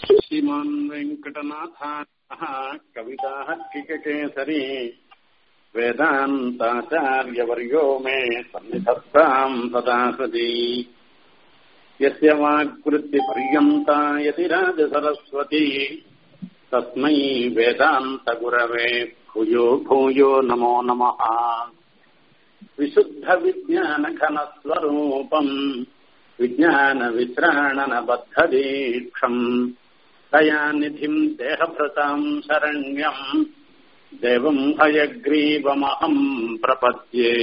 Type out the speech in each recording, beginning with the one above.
श्रीमान् वेङ्कटनाथाः कविताः किककेसरी वेदान्ताचार्यवर्यो मे सन्निधत्ताम् सदा सती यस्य वाक्वृत्तिपर्यन्ता यतिराजसरस्वती तस्मै वेदान्तगुरवे भूयो भूयो नमो नमः विशुद्धविज्ञानघनस्वरूपम् विज्ञानवित्राणनबद्धदीक्षम् दयानिधिम् देहभृताम् शरण्यम् देवम् हयग्रीवमहम् प्रपद्ये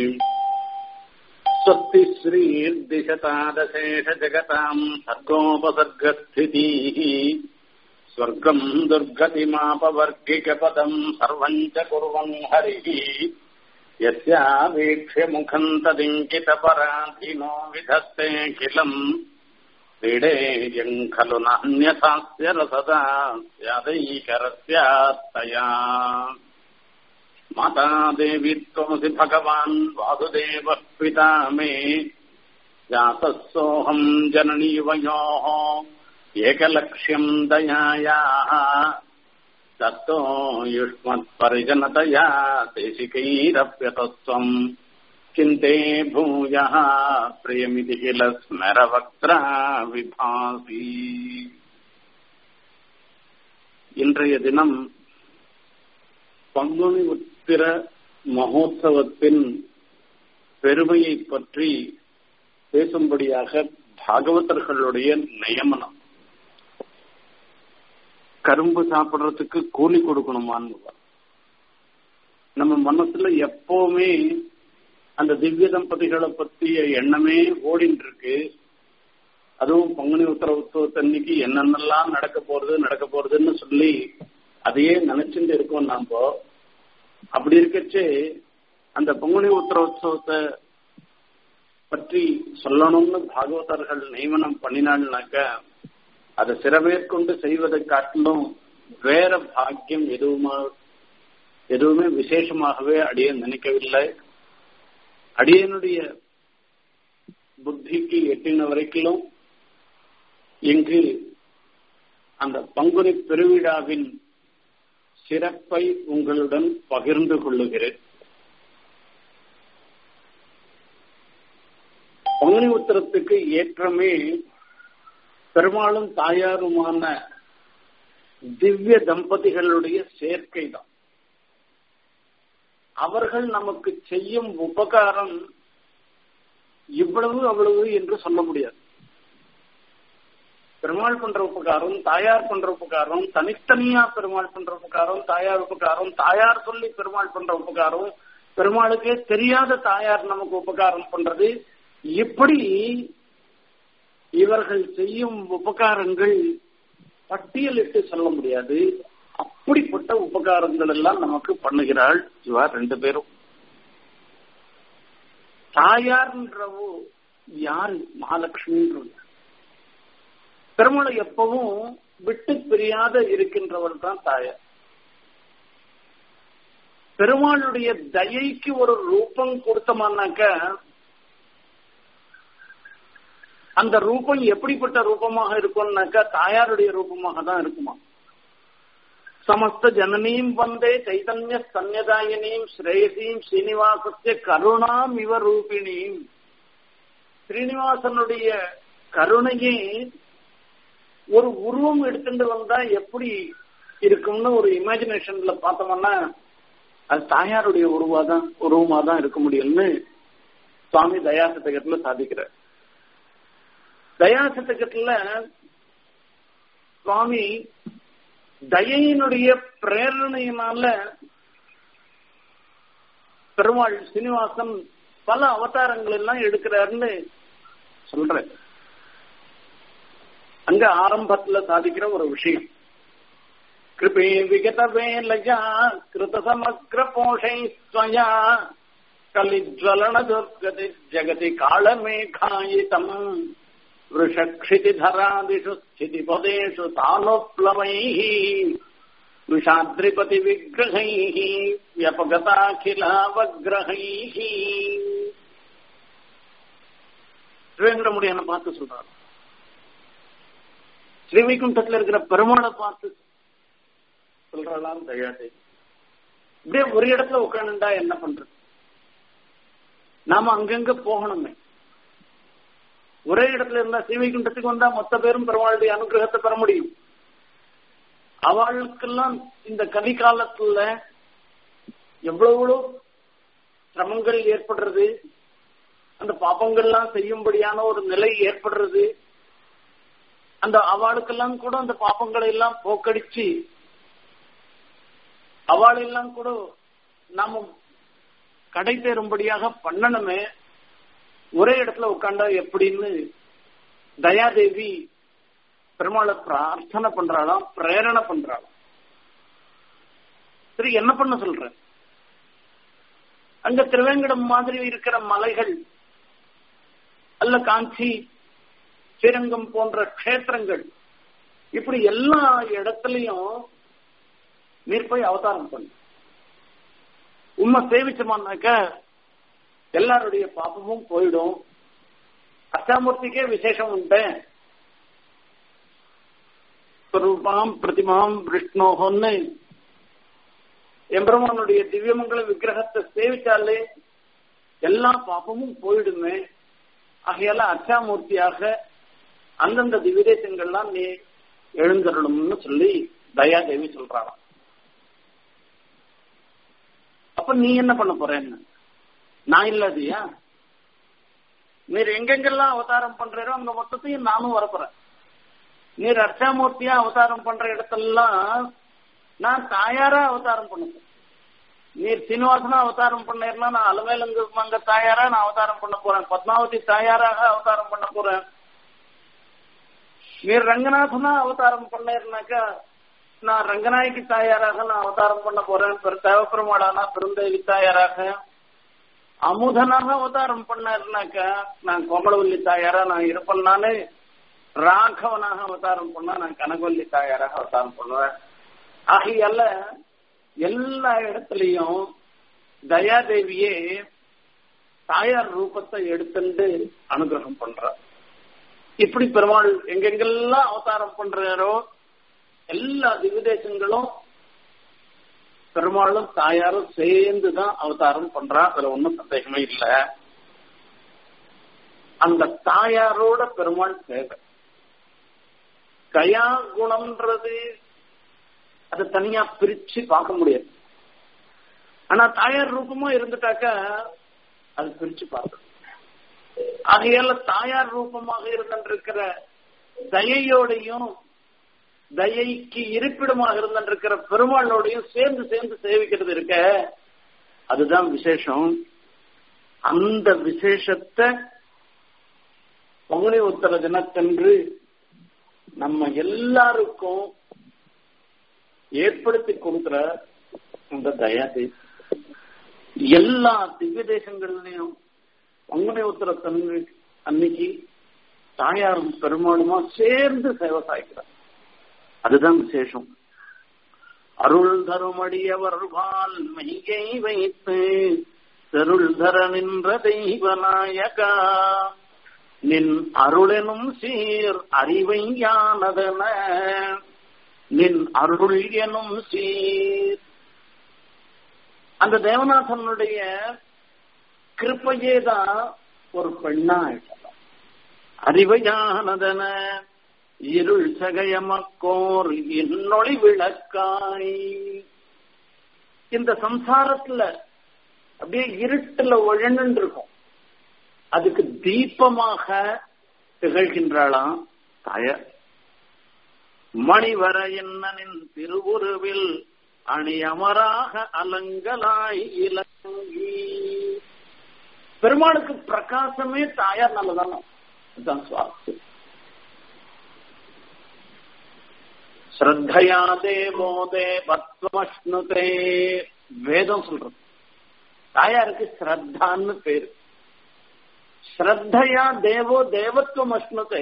स्वस्ति श्रीर्दिशतादशेषजगताम् सर्गोपसर्गस्थितिः स्वर्गम् दुर्गतिमापवर्गिकपदम् सर्वम् च कुर्वन् हरिः यस्यावीक्ष्य मुखम् तदिङ्कितपराधीनो विधत्तेऽखिलम् क्रीडेयम् खलु नान्यथास्य रसदा स्यादैकरस्यात्तया माता देवी त्वमसि भगवान् वासुदेवः पिता मे जातः सोऽहम् जननीवयोः एकलक्ष्यम् दयायाः दत्तो युष्मत्परिजनतया देशिकैरप्यतत्वम् चिन्ते भूयः प्रियमिति किल स्मरवक्त्रा விபாசி இன்றைய தினம் பங்குனி உத்திர மகோத்சவத்தின் பெருமையை பற்றி பேசும்படியாக பாகவதர்களுடைய நியமனம் கரும்பு சாப்பிடுறதுக்கு கூலி கொடுக்கணுமான்னு நம்ம மனசுல எப்பவுமே அந்த திவ்ய தம்பதிகளை பற்றிய எண்ணமே ஓடிட்டு இருக்கு அதுவும் பங்குனி உத்தர உற்சவத்தன்னைக்கு என்னென்னலாம் நடக்க போறது நடக்க போறதுன்னு சொல்லி அதையே நினைச்சுட்டு இருக்கோம் நாம அப்படி இருக்கச்சு அந்த பங்குனி உத்தர உற்சவத்தை பற்றி சொல்லணும்னு பாகவதர்கள் நியமனம் பண்ணினாள்னாக்க அதை சிறமேற்கொண்டு செய்வதை காட்டிலும் வேற பாக்கியம் எதுவுமா எதுவுமே விசேஷமாகவே அடிய நினைக்கவில்லை அடியனுடைய புத்திக்கு எட்டின வரைக்கும் இங்கு அந்த பங்குனி பெருவிழாவின் சிறப்பை உங்களுடன் பகிர்ந்து கொள்ளுகிறேன் பங்குனி உத்தரத்துக்கு ஏற்றமே பெருமாளும் தாயாருமான திவ்ய தம்பதிகளுடைய சேர்க்கை தான் அவர்கள் நமக்கு செய்யும் உபகாரம் இவ்வளவு அவ்வளவு என்று சொல்ல முடியாது பெருமாள் பண்ற உபகாரம் தாயார் பண்ற உபகாரம் தனித்தனியா பெருமாள் பண்ற உபகாரம் தாயார் உபகாரம் தாயார் சொல்லி பெருமாள் பண்ற உபகாரம் பெருமாளுக்கே தெரியாத தாயார் நமக்கு உபகாரம் பண்றது இப்படி இவர்கள் செய்யும் உபகாரங்கள் பட்டியலிட்டு சொல்ல முடியாது அப்படிப்பட்ட உபகாரங்கள் எல்லாம் நமக்கு பண்ணுகிறாள் இவா ரெண்டு பேரும் தாயார்ன்றவோ யாரு மகாலட்சுமின்றது பெருமாளை எப்பவும் விட்டு பிரியாத இருக்கின்றவர் தான் தாயார் பெருமாளுடைய தயைக்கு ஒரு ரூபம் கொடுத்தோம்னாக்க அந்த ரூபம் எப்படிப்பட்ட ரூபமாக இருக்கும்னாக்கா தாயாருடைய ரூபமாக தான் இருக்குமா சமஸ்த ஜனனீம் வந்தே சைதன்ய சன்யதாயினீம் ஸ்ரேயசீம் ஸ்ரீனிவாசத்திய கருணாம் இவ ரூபிணீம் ஸ்ரீனிவாசனுடைய கருணையே ஒரு உருவம் எடுத்துட்டு வந்தா எப்படி இருக்கும்னு ஒரு இமேஜினேஷன்ல பார்த்தோம்னா அது தாயாருடைய உருவா தான் உருவமா தான் இருக்க முடியும்னு சுவாமி தயாசதகத்துல சாதிக்கிறார் தயாசதகத்துல சுவாமி தயையினுடைய பிரேரணையினால பெருமாள் சீனிவாசன் பல அவதாரங்கள் எல்லாம் எடுக்கிறாருன்னு சொல்ற அங்க ஆரம்பத்துல சாதிக்கிற ஒரு விஷயம் கிருபே விகத வேலையா கிருத சமக்ர போஷை ஸ்வயா கலிஜ்வலன துர்கதி ஜகதி காளமேகாயிதம் वृषक्षितिधरादिषु स्थितिपदेषु तालोप्लवैः वृषाद्रिपतिविग्रहैः व्यपगताखिलावग्रहैः திருவேங்கடமுடியான பார்த்து சொல்றாரு ஸ்ரீவைகுண்டத்துல இருக்கிற பெருமாளை பார்த்து சொல்றாளாம் தயாதேவி இப்படியே ஒரு இடத்துல உட்காந்துண்டா என்ன பண்றது நாம அங்கங்க போகணுமே ஒரே இடத்துல இருந்தா ஸ்ரீவைகுண்டத்துக்கு வந்தா மொத்த பேரும் பெருமாளுடைய அனுகிரகத்தை பெற முடியும் அவளுக்கெல்லாம் இந்த கலிகாலத்துல எவ்வளவு சிரமங்கள் ஏற்படுறது அந்த பாப்பங்கள்லாம் செய்யும்படியான ஒரு நிலை ஏற்படுறது அந்த அவளுக்கெல்லாம் கூட அந்த பாப்பங்களை எல்லாம் போக்கடிச்சு அவளெல்லாம் கூட நாம கடை தேரும்படியாக பண்ணணுமே ஒரே இடத்துல உட்காண்டா எப்படின்னு தயாதேவி பெருமாளை பிரார்த்தனை பண்றாளாம் பிரேரணை பண்றாளாம் சரி என்ன பண்ண சொல்ற அங்க திருவேங்கடம் மாதிரி இருக்கிற மலைகள் அல்ல காஞ்சி ஸ்ரீரங்கம் போன்ற கஷேத்திரங்கள் இப்படி எல்லா இடத்துலயும் நீர் போய் அவதாரம் பண்ணு உண்மை சேவிச்சோமானாக்க எல்லாருடைய பாப்பமும் போயிடும் அஷ்டாமூர்த்திக்கே விசேஷம் உண்டு ஸ்வரூபாம் பிரதிமாம் விஷ்ணோகன்னு எம்பெருமானுடைய திவ்யமங்கல விக்கிரகத்தை சேவிச்சாலே எல்லா பாப்பமும் போயிடுமே ஆகையால அச்சாமூர்த்தியாக அந்தந்த திவ்யதேசங்கள்லாம் நீ எழுந்தருளும்னு சொல்லி தயாதேவி சொல்றாளாம் அப்ப நீ என்ன பண்ண போறேன்னு நான் இல்லாதியா நீர் எங்கெங்கெல்லாம் அவதாரம் பண்றீரோ அங்க மொத்தத்தையும் நானும் வரப்போறேன் நீர் அர்ச்சாமூர்த்தியா அவதாரம் பண்ற இடத்தெல்லாம் நான் தாயாரா அவதாரம் பண்ணுவேன் நீர் சீனிவாசனா அவதாரம் பண்ணீர்னா நான் அலமேலங்கு மங்க தாயாரா நான் அவதாரம் பண்ண போறேன் பத்மாவதி தாயாராக அவதாரம் பண்ண போறேன் நீர் ரங்கநாதனா அவதாரம் பண்ணீர்னாக்கா நான் ரங்கநாயகி தாயாராக நான் அவதாரம் பண்ண போறேன் தேவப்பெருமாளானா பெருந்தேவி தாயாராக அமுதனாக அவதாரம் பண்ணாருனாக்கா நான் கோமலவல்லி தாயாரா நான் இருப்பேன் நானு ராഘவனாக அவதாரம் பண்ணா நான் கனகவல்லி தாயாராக அவதாரம் பண்ணுவேன் ஆகையால எல்லா இடத்துலயும் தயாதேவியே தாயார் ரூபத்தை எடுத்துட்டு அனுகிரகம் பண்றார் இப்படி பெருமாள் எங்கெங்கெல்லாம் அவதாரம் பண்றாரோ எல்லா திவ்யதேசங்களும் பெருமாளும் தாயாரும் சேர்ந்துதான் அவதாரம் பண்றா அதுல ஒன்றும் சந்தேகமே இல்லை அந்த தாயாரோட பெருமாள் தேவை கயா குணம்ன்றது அதை தனியா பிரிச்சு பார்க்க முடியாது ஆனா தாயார் ரூபமா இருந்துட்டாக்கா அது பிரிச்சு பார்க்கணும் ஆகையால தாயார் ரூபமாக இருந்திருக்கிற தயையோடையும் தயைக்கு இருப்பிடமாக இருந்திருக்கிற பெருமாளோடையும் சேர்ந்து சேர்ந்து சேவிக்கிறது இருக்க அதுதான் விசேஷம் அந்த விசேஷத்தை பங்குனி உத்தர தினத்தன்று நம்ம எல்லாருக்கும் ஏற்படுத்தி கொடுக்கிற இந்த தயாதேவி எல்லா திவ்ய தேசங்கள்லயும் பங்குனி உத்தரத்தன்று அன்னைக்கு தாயாரும் பெருமாளுமா சேர்ந்து சேவை சாய்க்கிறார் அதுதான் விசேஷம் அருள் தருமடியவர்பால் மையை வைத்து தெருள் தர நின்ற தெய்வநாயகா நின் அருளெனும் சீர் அறிவை யானதென நின் அருள் எனும் சீர் அந்த தேவநாதனுடைய கிருப்பையே தான் ஒரு பெண்ணா ஆயிட்டலாம் அறிவையானதென இருள் சகயமக்கோர் இன்னொளி விளக்காய் இந்த சம்சாரத்துல அப்படியே இருட்டுல ஒழன்னு இருக்கும் அதுக்கு தீபமாக திகழ்கின்றாளாம் தாயார் மணிவர என்னனின் திருவுருவில் அணி அமராக அலங்கலாய் இலங்கி பெருமாளுக்கு பிரகாசமே தாயார் நல்லதான அதுதான் சுவாசி ஸ்ரத்தையா தேவோ தேவத்வமஷ்ணுதே வேதம் சொல்றது தாயாருக்கு ஸ்ரத்தான்னு பேரு ஸ்ரத்தையா தேவோ தேவத்துவம் அஷ்ணுதே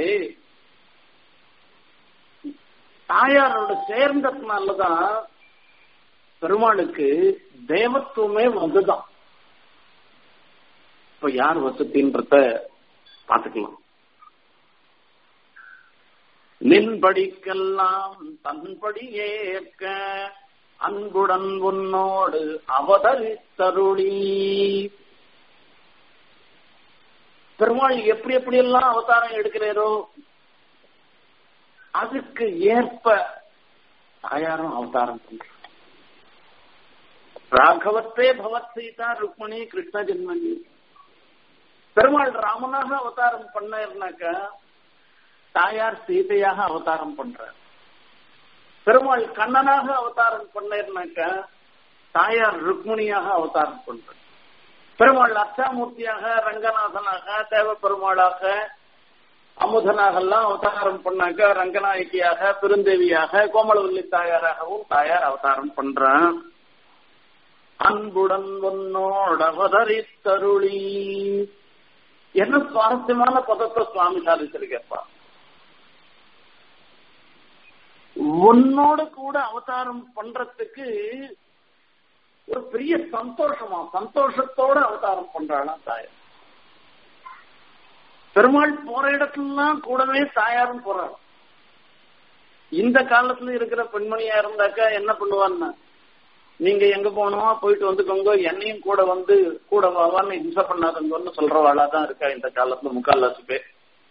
தாயாரோட சேர்ந்ததுனாலதான் பெருமாளுக்கு தேவத்துவமே வந்துதான் இப்ப யார் வசதின்றத பாத்துக்கலாம் நின்படிக்கெல்லாம் தன்படி ஏற்க அன்புடன் உன்னோடு அவதரித்தருளி பெருமாள் எப்படி எப்படி எல்லாம் அவதாரம் எடுக்கிறாரோ அதுக்கு ஏற்ப தாயாரும் அவதாரம் பண்ற ராகவத்தே பவத் சீதா ருக்மணி கிருஷ்ண ஜென்மணி பெருமாள் ராமனாக அவதாரம் பண்ணாக்க தாயார் சீதையாக அவதாரம் பண்றார் பெருமாள் கண்ணனாக அவதாரம் பண்ணாக்க தாயார் ருக்மணியாக அவதாரம் பண்றார் பெருமாள் அச்சாமூர்த்தியாக ரங்கநாதனாக தேவ பெருமாளாக அமுதனாக எல்லாம் அவதாரம் பண்ணாக்க ரங்கநாயகியாக பெருந்தேவியாக கோமலவல்லி தாயாராகவும் தாயார் அவதாரம் பண்றான் அன்புடன் உன்னோட அவதரித்தருளி என்ன சுவாரஸ்யமான பதத்தை சுவாமி சாதிச்சிருக்கப்பா உன்னோட கூட அவதாரம் பண்றதுக்கு ஒரு பெரிய சந்தோஷமா சந்தோஷத்தோட அவதாரம் பண்றாளா தாயார் பெருமாள் போற இடத்துலாம் கூடவே தாயாரும் போறாள் இந்த காலத்துல இருக்கிற பெண்மணியா இருந்தாக்கா என்ன பண்ணுவான்னா நீங்க எங்க போனோமா போயிட்டு வந்துக்கோங்க என்னையும் கூட வந்து கூட வாவான்னு ஹிம்சை பண்ணாதங்கன்னு சொல்றவாளா தான் இருக்கா இந்த காலத்துல முக்கால்வாசி பேர்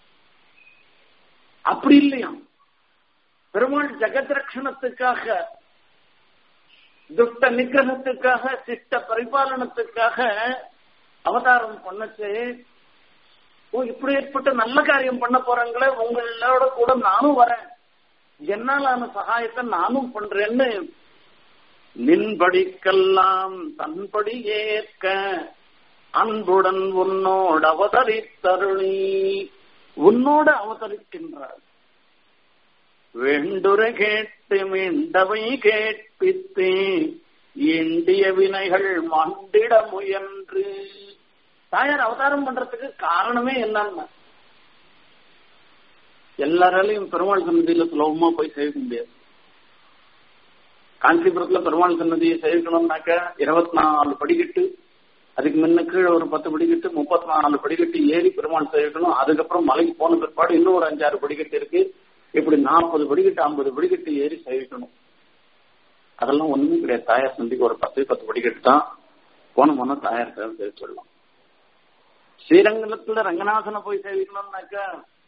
அப்படி இல்லையா பெருமாள் ஜெகத் ரட்சணத்துக்காக துஷ்ட நிகிரகத்துக்காக சிஷ்ட பரிபாலனத்துக்காக அவதாரம் பண்ணச்சு ஓ இப்படி ஏற்பட்ட நல்ல காரியம் பண்ண போறாங்களே உங்களோட கூட நானும் வரேன் என்னாலான சகாயத்தை நானும் பண்றேன்னு நின்படிக்கெல்லாம் தன்படி ஏற்க அன்புடன் உன்னோடு அவதரித்தருளி உன்னோடு அவதரிக்கின்றார் வேண்டுர கேட்டு மீண்டவை கேட்பித்து இந்திய வினைகள் மண்டிட முயன்று தாயார் அவதாரம் பண்றதுக்கு காரணமே என்னன்னா எல்லாராலையும் பெருமாள் சன்னதியில சுலபமா போய் சேவிக்க முடியாது காஞ்சிபுரத்துல பெருமாள் சன்னதியை சேவிக்கணும்னாக்க இருபத்தி நாலு படிக்கட்டு அதுக்கு முன்ன கீழே ஒரு பத்து படிக்கட்டு முப்பத்தி நாலு படிக்கட்டு ஏறி பெருமாள் சேவிக்கணும் அதுக்கப்புறம் மலைக்கு போன பிற்பாடு இன்னும் ஒரு அஞ்சாறு படிக்கட்டு இருக்கு இப்படி நாற்பது படிக்கட்டு ஐம்பது படிக்கட்டு ஏறி சேவிக்கணும் அதெல்லாம் ஒண்ணும் கிடையாது தாயார் சந்திக்கு ஒரு பத்து பத்து படிக்கட்டு தான் போன போன தாயார் சேவை சேவிச்சிடலாம் ஸ்ரீரங்கத்துல ரங்கநாதனை போய் சேவிக்கணும்னாக்கா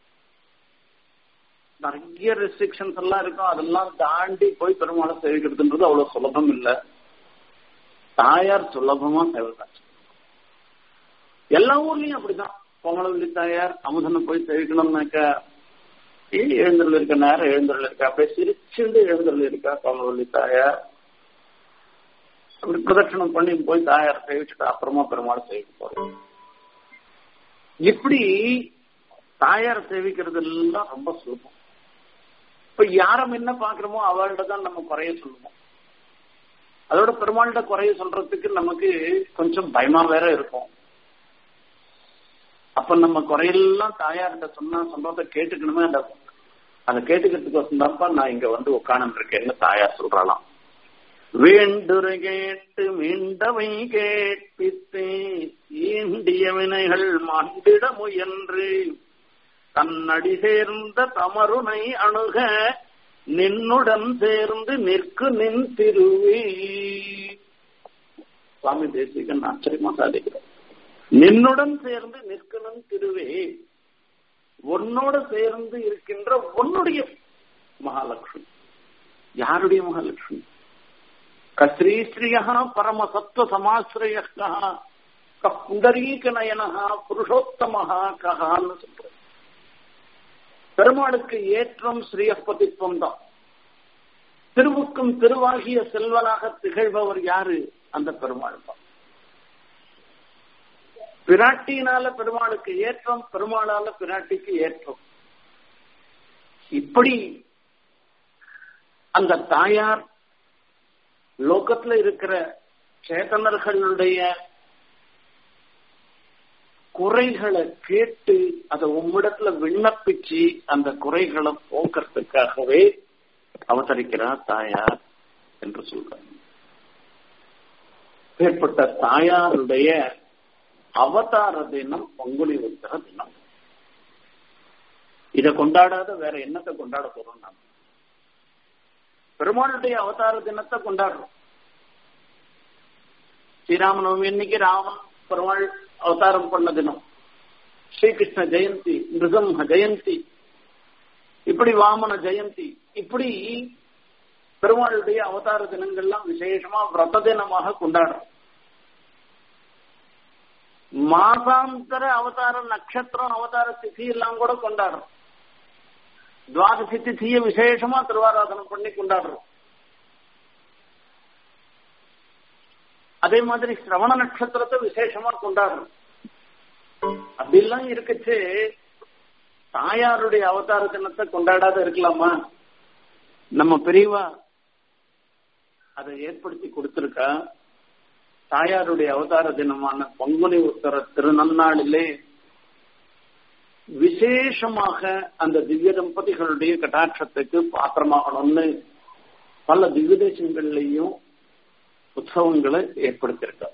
நிறைய ரெஸ்ட்ரிக்ஷன்ஸ் எல்லாம் இருக்கும் அதெல்லாம் தாண்டி போய் பெருமாளை சேவிக்கிறதுன்றது அவ்வளவு சுலபம் இல்ல தாயார் சுலபமா சேவைதான் எல்லா ஊர்லயும் அப்படிதான் கோமலவல்லி தாயார் அமுதனை போய் சேவிக்கணும்னாக்கா எழுந்தருள் இருக்க நேரம் எழுந்தருள் இருக்கா அப்படியே சிரிச்சுண்டு எழுந்தருள் இருக்கா கோமலவல்லி தாயார் அப்படி பிரதட்சணம் பண்ணி போய் தாயார் சேவிச்சுட்டு அப்புறமா பெருமாள் சேவிக்க போறோம் இப்படி தாயார் சேவிக்கிறது எல்லாம் ரொம்ப சுலபம் இப்ப யாரம் என்ன பாக்குறோமோ அவள்கிட்ட தான் நம்ம குறைய சொல்லுவோம் அதோட பெருமாள்கிட்ட குறைய சொல்றதுக்கு நமக்கு கொஞ்சம் பயமா வேற இருக்கும் அப்ப நம்ம குறையெல்லாம் தாயார்கிட்ட சொன்னா சொல்றத கேட்டுக்கணுமே அந்த அதை கேட்டுக்கிறதுக்கு தான்ப்பா நான் இங்க வந்து உட்காந்து இருக்கேன்னு தாயார் சொல்றாளாம் வேண்டுரை கேட்டு மீண்டவை கேட்பித்து ஈண்டிய வினைகள் மாண்டிட முயன்று தன்னடி சேர்ந்த தமருனை அணுக நின்னுடன் சேர்ந்து நிற்கு நின் திருவி சுவாமி தேசிகன் ஆச்சரியமா சாதிக்கிறார் நின்னுடன் சேர்ந்து நிற்கணும் திருவே உன்னோட சேர்ந்து இருக்கின்ற உன்னுடைய மகாலட்சுமி யாருடைய மகாலட்சுமி கஸ்ரீஸ்ரீயா பரமசத்வ சமாசிரயா புண்டரீக நயனஹா புருஷோத்தமஹா கஹான்னு சொல்ற பெருமாளுக்கு ஏற்றம் ஸ்ரீயப்பதித்துவம் தான் திருவுக்கும் திருவாகிய செல்வனாக திகழ்பவர் யாரு அந்த பெருமாள் தான் பிராட்டியினால பெருமாளுக்கு ஏற்றம் பெருமாளால பிராட்டிக்கு ஏற்றம் இப்படி அந்த தாயார் லோகத்துல இருக்கிற சேத்தனர்களுடைய குறைகளை கேட்டு அதை உம்மிடத்துல விண்ணப்பிச்சு அந்த குறைகளை போக்குறதுக்காகவே அவதரிக்கிறார் தாயார் என்று சொல்றாங்க ஏற்பட்ட தாயாருடைய அவதார தினம் பங்குனி உத்தர தினம் இதை கொண்டாடாத வேற என்னத்தை கொண்டாட போறோம் நாம் பெருமாளுடைய அவதார தினத்தை கொண்டாடுறோம் ஸ்ரீராமநவமி இன்னைக்கு ராமன் பெருமாள் அவதாரம் பண்ண தினம் ஸ்ரீகிருஷ்ண ஜெயந்தி மிருகம்ஹ ஜெயந்தி இப்படி வாமன ஜெயந்தி இப்படி பெருமாளுடைய அவதார தினங்கள்லாம் விசேஷமா விரத தினமாக கொண்டாடுறோம் மாசாந்தர அவதார நட்சத்திரம் அவதார திதி எல்லாம் கூட கொண்டாடுறோம் துவாதசி திதியை விசேஷமா திருவாராதனம் பண்ணி கொண்டாடுறோம் அதே மாதிரி சிரவண நட்சத்திரத்தை விசேஷமா கொண்டாடுறோம் அப்படிலாம் இருக்குச்சு தாயாருடைய அவதார தினத்தை கொண்டாடாத இருக்கலாமா நம்ம பெரியவா அதை ஏற்படுத்தி கொடுத்திருக்கா தாயாருடைய அவதார தினமான பங்குனி உத்தர திருநன்னாளிலே விசேஷமாக அந்த திவ்ய தம்பதிகளுடைய கட்டாட்சத்துக்கு பாத்திரமாகணும்னு பல திவ்ய தேசங்கள்லையும் உற்சவங்களை ஏற்படுத்தியிருக்க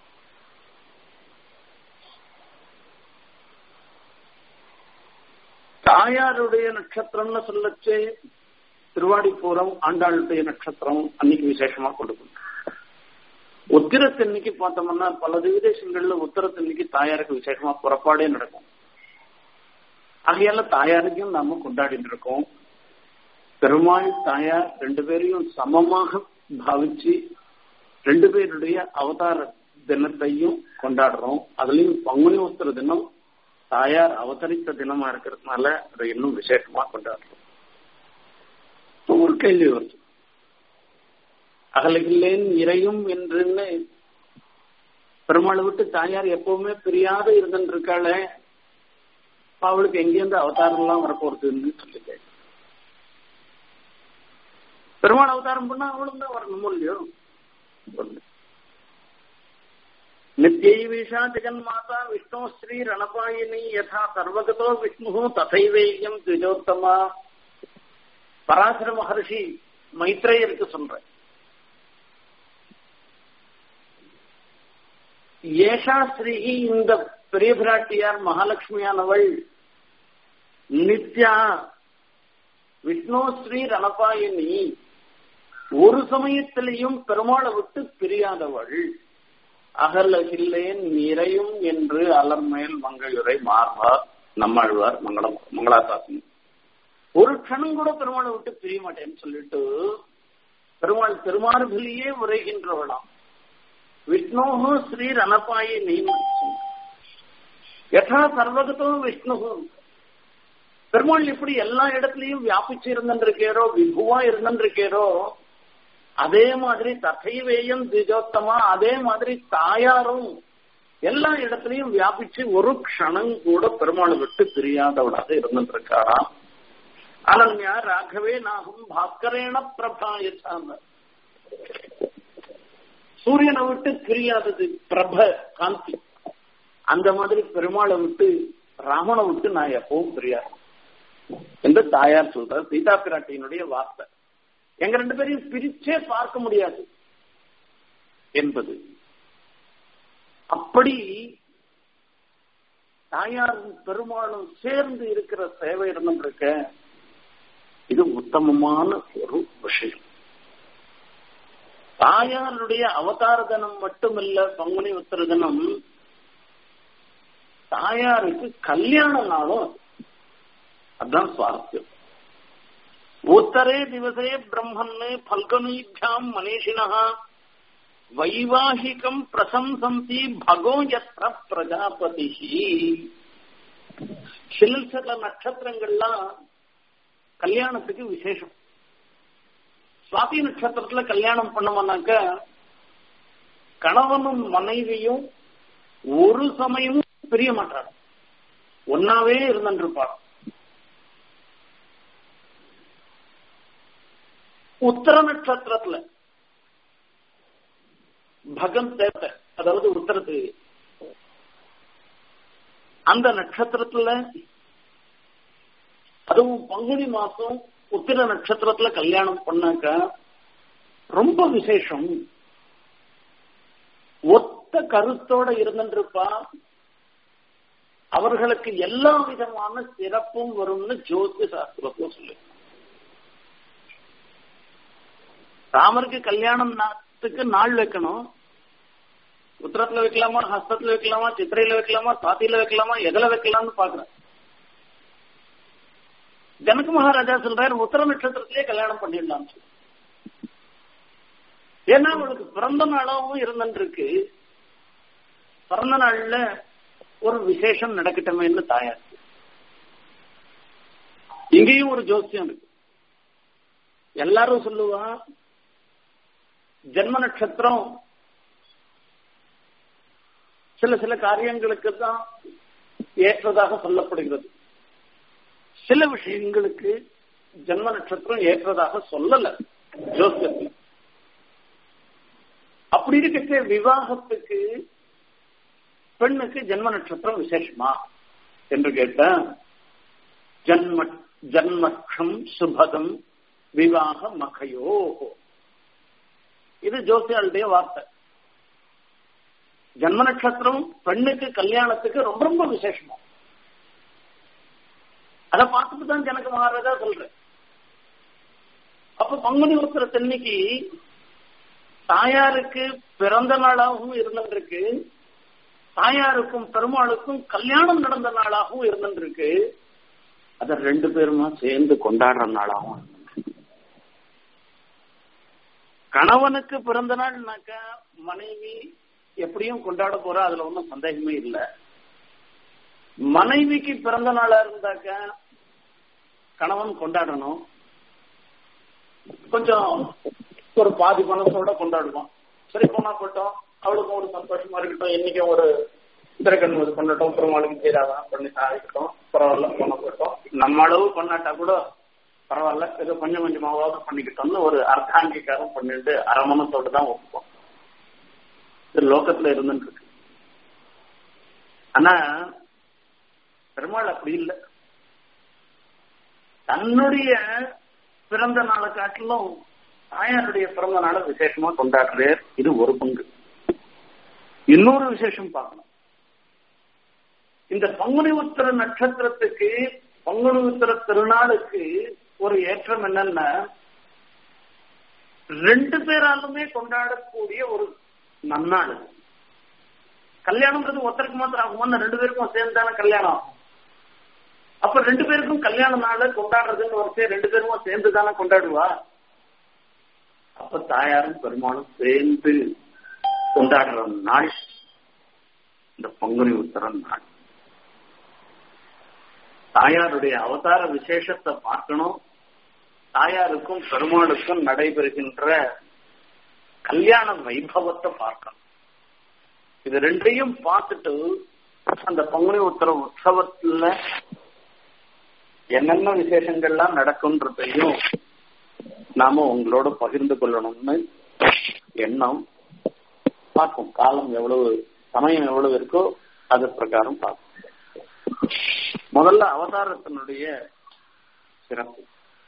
தாயாருடைய நட்சத்திரம்னு சொல்லச்சு திருவாடிப்பூரம் ஆண்டாளுடைய நட்சத்திரம் அன்னைக்கு விசேஷமா கொண்டு உத்திரத்தன்னைக்கு பார்த்தோம்னா பல விதேசங்கள்ல உத்திரத்தன்னைக்கு தாயாருக்கு விசேஷமா புறப்பாடே நடக்கும் ஆகையால தாயாருக்கும் நாம கொண்டாடிட்டு இருக்கோம் பெருமாள் தாயார் ரெண்டு பேரையும் சமமாக பாவிச்சு ரெண்டு பேருடைய அவதார தினத்தையும் கொண்டாடுறோம் அதுலயும் பங்குனி உத்திர தினம் தாயார் அவதரித்த தினமா இருக்கிறதுனால அதை இன்னும் விசேஷமா கொண்டாடுறோம் ஒரு கேள்வி வருது அகலகில்லேன் இறையும் என்றுன்னு பெருமாளை விட்டு தாயார் எப்பவுமே பிரியாத இருந்துட்டு இருக்காளே அவளுக்கு எங்கேருந்து அவதாரம் எல்லாம் வரப்போறதுன்னு சொல்லி பெருமாள் அவதாரம் பண்ணா அவளும் தான் வரணும் இல்லையோ நித்யைவேஷா ஜெகன்மாதா விஷ்ணு ஸ்ரீ ரணபாயினி யதா சர்வகதோ விஷ்ணு தசைவேயம் திஜோத்தமா பராசர மகர்ஷி மைத்ரேயருக்கு சொல்ற ஏஷா ஸ்ரீ இந்த பெரிய பிராட்டியார் மகாலட்சுமியானவள் நித்யா விஷ்ணு ஸ்ரீ ரணபாயினி ஒரு சமயத்திலையும் பெருமாளை விட்டு பிரியாதவள் அகலகில்லேன் நிறையும் என்று அலர்மேல் மங்கையுரை மார்பா நம்மாழ்வார் மங்களம் மங்களாசாசன் ஒரு க்ஷணம் கூட பெருமாளை விட்டு பிரிய மாட்டேன்னு சொல்லிட்டு பெருமாள் திருமார்பிலேயே உரைகின்றவளாம் விஷ்ணு ஸ்ரீ ரணபாயி நீ யதா சர்வகத்தோ விஷ்ணு பெருமாள் எப்படி எல்லா இடத்துலயும் வியாபிச்சு இருந்திருக்கேரோ விபுவா இருந்திருக்கேரோ அதே மாதிரி தசைவேயம் திஜோத்தமா அதே மாதிரி தாயாரும் எல்லா இடத்துலயும் வியாபிச்சு ஒரு க்ஷணம் கூட பெருமாளை விட்டு பிரியாதவளாக இருந்திருக்காராம் அனன்யா ராகவே நாகும் பாஸ்கரேண பிரபாயசாம சூரியனை விட்டு பிரியாதது பிரப காந்தி அந்த மாதிரி பெருமாளை விட்டு ராமனை விட்டு நான் எப்பவும் பிரியாது என்று தாயார் சொல்ற சீதா பிராட்டியினுடைய வார்த்தை எங்க ரெண்டு பேரையும் பிரிச்சே பார்க்க முடியாது என்பது அப்படி தாயாரும் பெருமாளும் சேர்ந்து இருக்கிற சேவை இருக்க இது உத்தமமான ஒரு விஷயம் தாயாருடைய அவதார தினம் மட்டுமல்ல பங்குனி உத்தர தினம் தாயாருக்கு கல்யாண நாளும் அதுதான் சுவாரஸ்யம் உத்தரே திவசே பிரம்மன்னு பல்கனீபியாம் மனிஷினா வைவாகிகம் பிரசம்சந்தி பகோ யத்ர பிரஜாபதி சில சில நட்சத்திரங்கள்லாம் கல்யாணத்துக்கு விசேஷம் சுவாதி நட்சத்திரத்துல கல்யாணம் பண்ணோம்னாக்க கணவனும் மனைவியும் ஒரு சமயமும் பிரிய மாட்டாங்க ஒன்னாவே இருந்துருப்பாங்க உத்தர நட்சத்திரத்துல பகன் தேவத்தை அதாவது உத்தரத்து அந்த நட்சத்திரத்துல அதுவும் பங்குனி மாசம் உத்திர நட்சத்திரத்துல கல்யாணம் பண்ணாக்க ரொம்ப விசேஷம் ஒத்த கருத்தோட இருந்துருப்பா அவர்களுக்கு எல்லா விதமான சிறப்பும் வரும்னு ஜோதிட சாஸ்திரத்துல சொல்லு ராமருக்கு கல்யாணம் நாத்துக்கு நாள் வைக்கணும் உத்தரத்துல வைக்கலாமா ஹஸ்தத்துல வைக்கலாமா சித்திரையில வைக்கலாமா சாத்தியில வைக்கலாமா எதுல வைக்கலாம்னு பாக்குறேன் ஜனக மகாராஜா சொல்றாரு உத்தர நட்சத்திரத்திலே கல்யாணம் பண்ணிடலாம் ஏன்னா அவளுக்கு பிறந்த நாளாவும் இருந்துருக்கு பிறந்த நாள்ல ஒரு விசேஷம் நடக்கட்டுமேன்னு தாயார் இங்கேயும் ஒரு ஜோசியம் இருக்கு எல்லாரும் சொல்லுவா ஜென்ம நட்சத்திரம் சில சில காரியங்களுக்கு தான் ஏற்றதாக சொல்லப்படுகிறது சில விஷயங்களுக்கு ஜென்ம நட்சத்திரம் ஏற்றதாக சொல்லல ஜோசியத்தில் அப்படி இருக்க விவாகத்துக்கு பெண்ணுக்கு ஜென்ம நட்சத்திரம் விசேஷமா என்று கேட்ட ஜன்ம ஜன்மக்ஷம் சுபதம் விவாக மகையோ இது ஜோசியாளுடைய வார்த்தை ஜன்ம நட்சத்திரம் பெண்ணுக்கு கல்யாணத்துக்கு ரொம்ப ரொம்ப விசேஷமா அதை பார்த்துட்டு தான் ஜனக மகாராஜா சொல்றேன் அப்ப பங்குனி உத்திர தென்னைக்கு தாயாருக்கு பிறந்த நாளாகவும் இருந்திருக்கு தாயாருக்கும் பெருமாளுக்கும் கல்யாணம் நடந்த நாளாகவும் இருந்திருக்கு அத ரெண்டு பேருமா சேர்ந்து கொண்டாடுற நாளாகவும் கணவனுக்கு பிறந்த நாள்னாக்கா மனைவி எப்படியும் கொண்டாட போறா அதுல ஒன்றும் சந்தேகமே இல்லை மனைவிக்கு பிறந்த நாளா இருந்தாக்க கணவன் கொண்டாடணும் கொஞ்சம் ஒரு பாதி பணத்தோட கொண்டாடுவோம் சரி போனா போட்டோம் அவளுக்கும் ஒரு சந்தோஷமா இருக்கட்டும் என்னைக்கும் ஒரு திரைக்கண் இது பண்ணட்டும் பெருமாளுக்கு செய்யறாதான் பண்ணி சாதிக்கட்டும் பரவாயில்ல போன போட்டோம் நம்ம அளவு பண்ணாட்டா கூட பரவாயில்ல ஏதோ கொஞ்சம் கொஞ்சமாவது பண்ணிக்கிட்டோம்னு ஒரு அர்த்தாங்கிகாரம் பண்ணிட்டு அரமணத்தோடு தான் ஒப்புப்போம் இது லோக்கத்துல இருந்துட்டு இருக்கு ஆனா பெருமாள் அப்படி இல்லை தன்னுடைய பிறந்த நாளை காட்டிலும் தாயாருடைய பிறந்த நாளை விசேஷமா கொண்டாடுறார் இது ஒரு பங்கு இன்னொரு விசேஷம் பார்க்கணும் இந்த பங்குனி உத்திர நட்சத்திரத்துக்கு பங்குனி உத்திர திருநாளுக்கு ஒரு ஏற்றம் என்னன்னா ரெண்டு பேராலுமே கொண்டாடக்கூடிய ஒரு நன்னாள் கல்யாணம்ன்றது ஒருத்தருக்கு மாத்திரம் ஆகுமா ரெண்டு பேருக்கும் சேர்ந்தான கல்யாணம் ஆகும் அப்ப ரெண்டு பேருக்கும் கல்யாண நாள கொண்டாடுறதுன்னு ஒரு ரெண்டு பேரும் சேர்ந்து தானே கொண்டாடுவா அப்ப தாயாரும் பெருமாளும் சேர்ந்து கொண்டாடுற நாள் இந்த பங்குனி உத்தரம் நாள் தாயாருடைய அவதார விசேஷத்தை பார்க்கணும் தாயாருக்கும் பெருமாளுக்கும் நடைபெறுகின்ற கல்யாண வைபவத்தை பார்க்கணும் இது ரெண்டையும் பார்த்துட்டு அந்த பங்குனி உத்தர உற்சவத்துல என்னென்ன விசேஷங்கள்லாம் நடக்கும்ன்றதையும் நாம உங்களோட பகிர்ந்து கொள்ளணும்னு எண்ணம் பார்ப்போம் காலம் எவ்வளவு சமயம் எவ்வளவு இருக்கோ அது பிரகாரம் பார்ப்போம் முதல்ல அவதாரத்தினுடைய சிறப்பு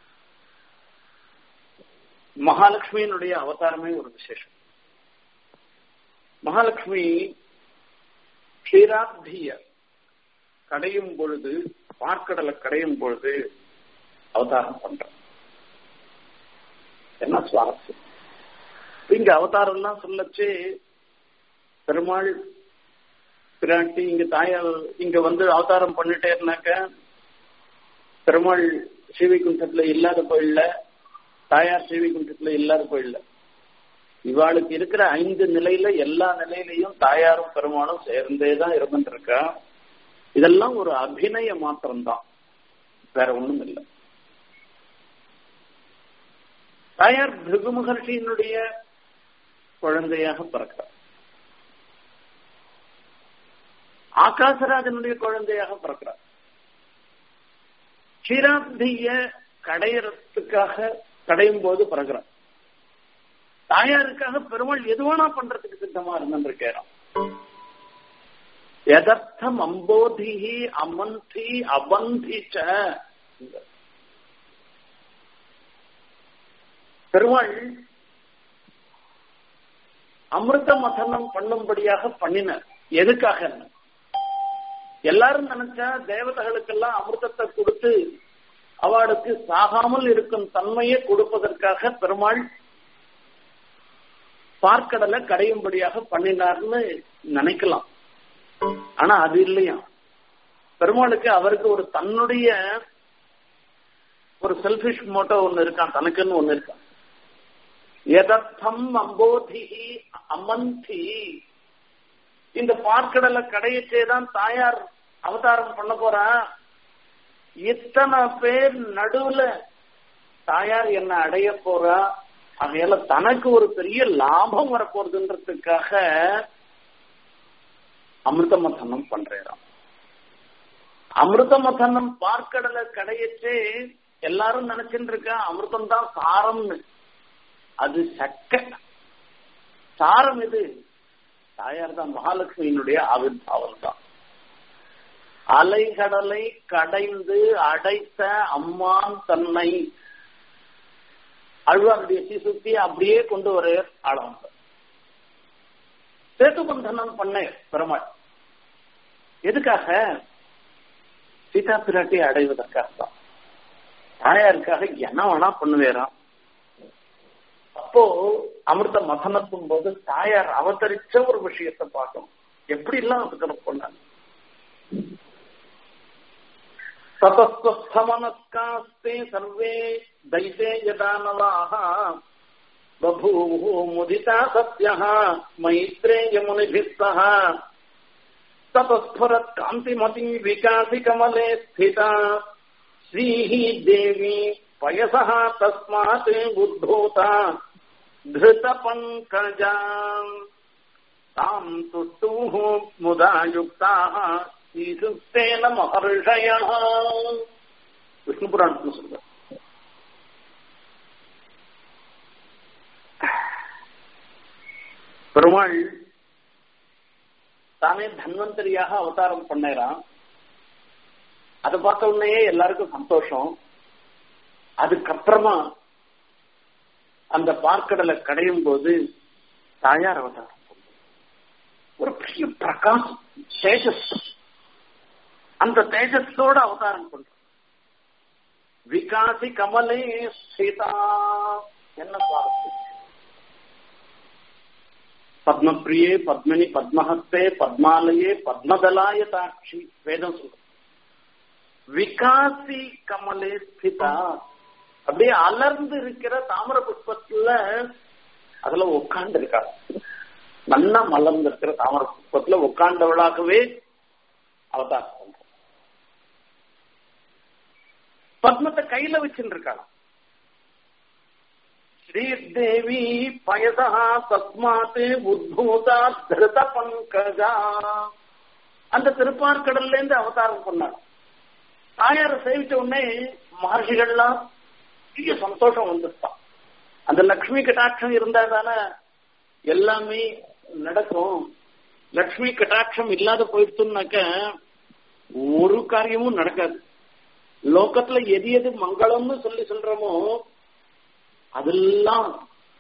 மகாலட்சுமியினுடைய அவதாரமே ஒரு விசேஷம் மகாலட்சுமி க்ஷீராப்திய கடையும் பொழுது பார்க்கடலை கடையும் பொழுது அவதாரம் பண்ற என்ன சுவாரஸ்யம் இங்க அவதாரம் எல்லாம் சொல்லச்சு பெருமாள் பிராட்டி இங்க தாயார் இங்க வந்து அவதாரம் பண்ணிட்டேன்னாக்க பெருமாள் ஸ்ரீவைகுண்டத்துல இல்லாத கோயில்ல தாயார் ஸ்ரீவைகுண்டத்துல இல்லாத கோயில்ல இவாளுக்கு இருக்கிற ஐந்து நிலையில எல்லா நிலையிலையும் தாயாரும் பெருமாளும் சேர்ந்தே தான் இருந்துட்டு இருக்கா இதெல்லாம் ஒரு அபிநய மாத்திரம்தான் வேற ஒண்ணும் இல்லை தாயார் பிருகு மகர்ஷியினுடைய குழந்தையாக பிறக்கிறார் ஆகாசராஜனுடைய குழந்தையாக பிறக்கிறார் க்ஷீராப்திய கடையறதுக்காக கடையும் போது பிறகுறார் தாயாருக்காக பெருமாள் எதுவானா பண்றதுக்கு சித்தமா இருந்திருக்கிறோம் எதர்த்தம் அம்போதிஹி அமந்தி அபந்திச்ச பெருமாள் அமிர்த மதனம் பண்ணும்படியாக பண்ணினார் எதுக்காக எல்லாரும் நினைச்சா தேவதைகளுக்கெல்லாம் அமிர்தத்தை கொடுத்து அவளுக்கு சாகாமல் இருக்கும் தன்மையை கொடுப்பதற்காக பெருமாள் பார்க்கடலை கடையும்படியாக பண்ணினார்னு நினைக்கலாம் ஆனா அது இல்லையா பெருமாளுக்கு அவருக்கு ஒரு தன்னுடைய ஒரு செல்பிஷ் மோட்டோ ஒண்ணு இருக்கான் தனக்குன்னு ஒண்ணு இருக்கான் எதர்த்தம் அம்போதி அமந்தி இந்த பார்க்கடலை கடையச்சேதான் தாயார் அவதாரம் பண்ண போறா இத்தனை பேர் நடுவுல தாயார் என்ன அடைய போறா அதையால தனக்கு ஒரு பெரிய லாபம் வரப்போறதுன்றதுக்காக அமிர்த மதனம் பண்றாராம் அமிர்த மதனம் பார்க்கடலை கடையச்சே எல்லாரும் நினைச்சுட்டு இருக்கா அமிர்தம் தான் சாரம்னு அது சக்க சாரம் இது தாயார் தான் மகாலட்சுமியினுடைய ஆவிர்வாவம் தான் அலைகடலை கடைந்து அடைத்த அம்மான் தன்னை அழ்வாருடைய சீசுத்தி அப்படியே கொண்டு வர ஆளவங்க சேது பந்தனம் பண்ண பெருமாள் எதுக்காக சீதா பிராட்டி அடைவதற்காக தான் தாயாருக்காக என்ன வேணா பண்ணுவேறான் அப்போ அமிர்த மதனத்தும் போது தாயார் அவதரிச்ச ஒரு விஷயத்தை பார்க்கணும் எப்படி எல்லாம் அதுக்கு பண்ணாங்க ततस्वस्थमनस्कास्ते सर्वे दैते यदानवाः बभूवुः मुदिता सत्यः मैत्रेयमुनिभिः सह ततस्फुरत् कान्तिमती विकासि कमले स्थिता श्रीः देवी पयसः तस्मात् उद्भूता धृतपङ्कजा ताम् तुष्टुः मुदा युक्ताः ஈசுத்தேன மகர்ஷயா விஷ்ணு புராணத்துல சொல்ற பெருமாள் தானே தன்வந்தரியாக அவதாரம் பண்ணறான் அதை பார்த்த உடனே எல்லாருக்கும் சந்தோஷம் அதுக்கப்புறமா அந்த பார்க்கடலை கடையும் போது தாயார் அவதாரம் ஒரு பெரிய பிரகாசம் தேஜஸ் அந்த தேஜஸோட அவதாரம் பண்ற விகாசி கமலே சீதா என்ன சுவாரஸ்யம் பத்மபிரியே பத்மினி பத்மஹஸ்தே பத்மாலயே பத்மதலாய தாட்சி வேதம் சொல்ற விகாசி கமலே ஸ்திதா அப்படியே அலர்ந்து இருக்கிற தாமர புஷ்பத்துல அதுல உட்கார்ந்து இருக்காங்க நல்லா மலர்ந்து இருக்கிற தாமர புஷ்பத்துல உட்கார்ந்தவளாகவே அவதாரம் பண்ற பத்மத்தை கையில வச்சுட்டு இருக்காளாம் ஸ்ரீதேவி பயசா தஸ்மாத் உத்பூதா திருத பங்கஜா அந்த திருப்பார்கடல்ல இருந்து அவதாரம் பண்ணார் தாயார சேவிச்ச உடனே மகர்ஷிகள்லாம் பெரிய சந்தோஷம் வந்துட்டான் அந்த லக்ஷ்மி கட்டாட்சம் இருந்தா தானே எல்லாமே நடக்கும் லக்ஷ்மி கட்டாட்சம் இல்லாத போயிடுச்சுன்னாக்க ஒரு காரியமும் நடக்காது லோகத்துல எது எது மங்களம்னு சொல்லி சொல்றோமோ அதெல்லாம்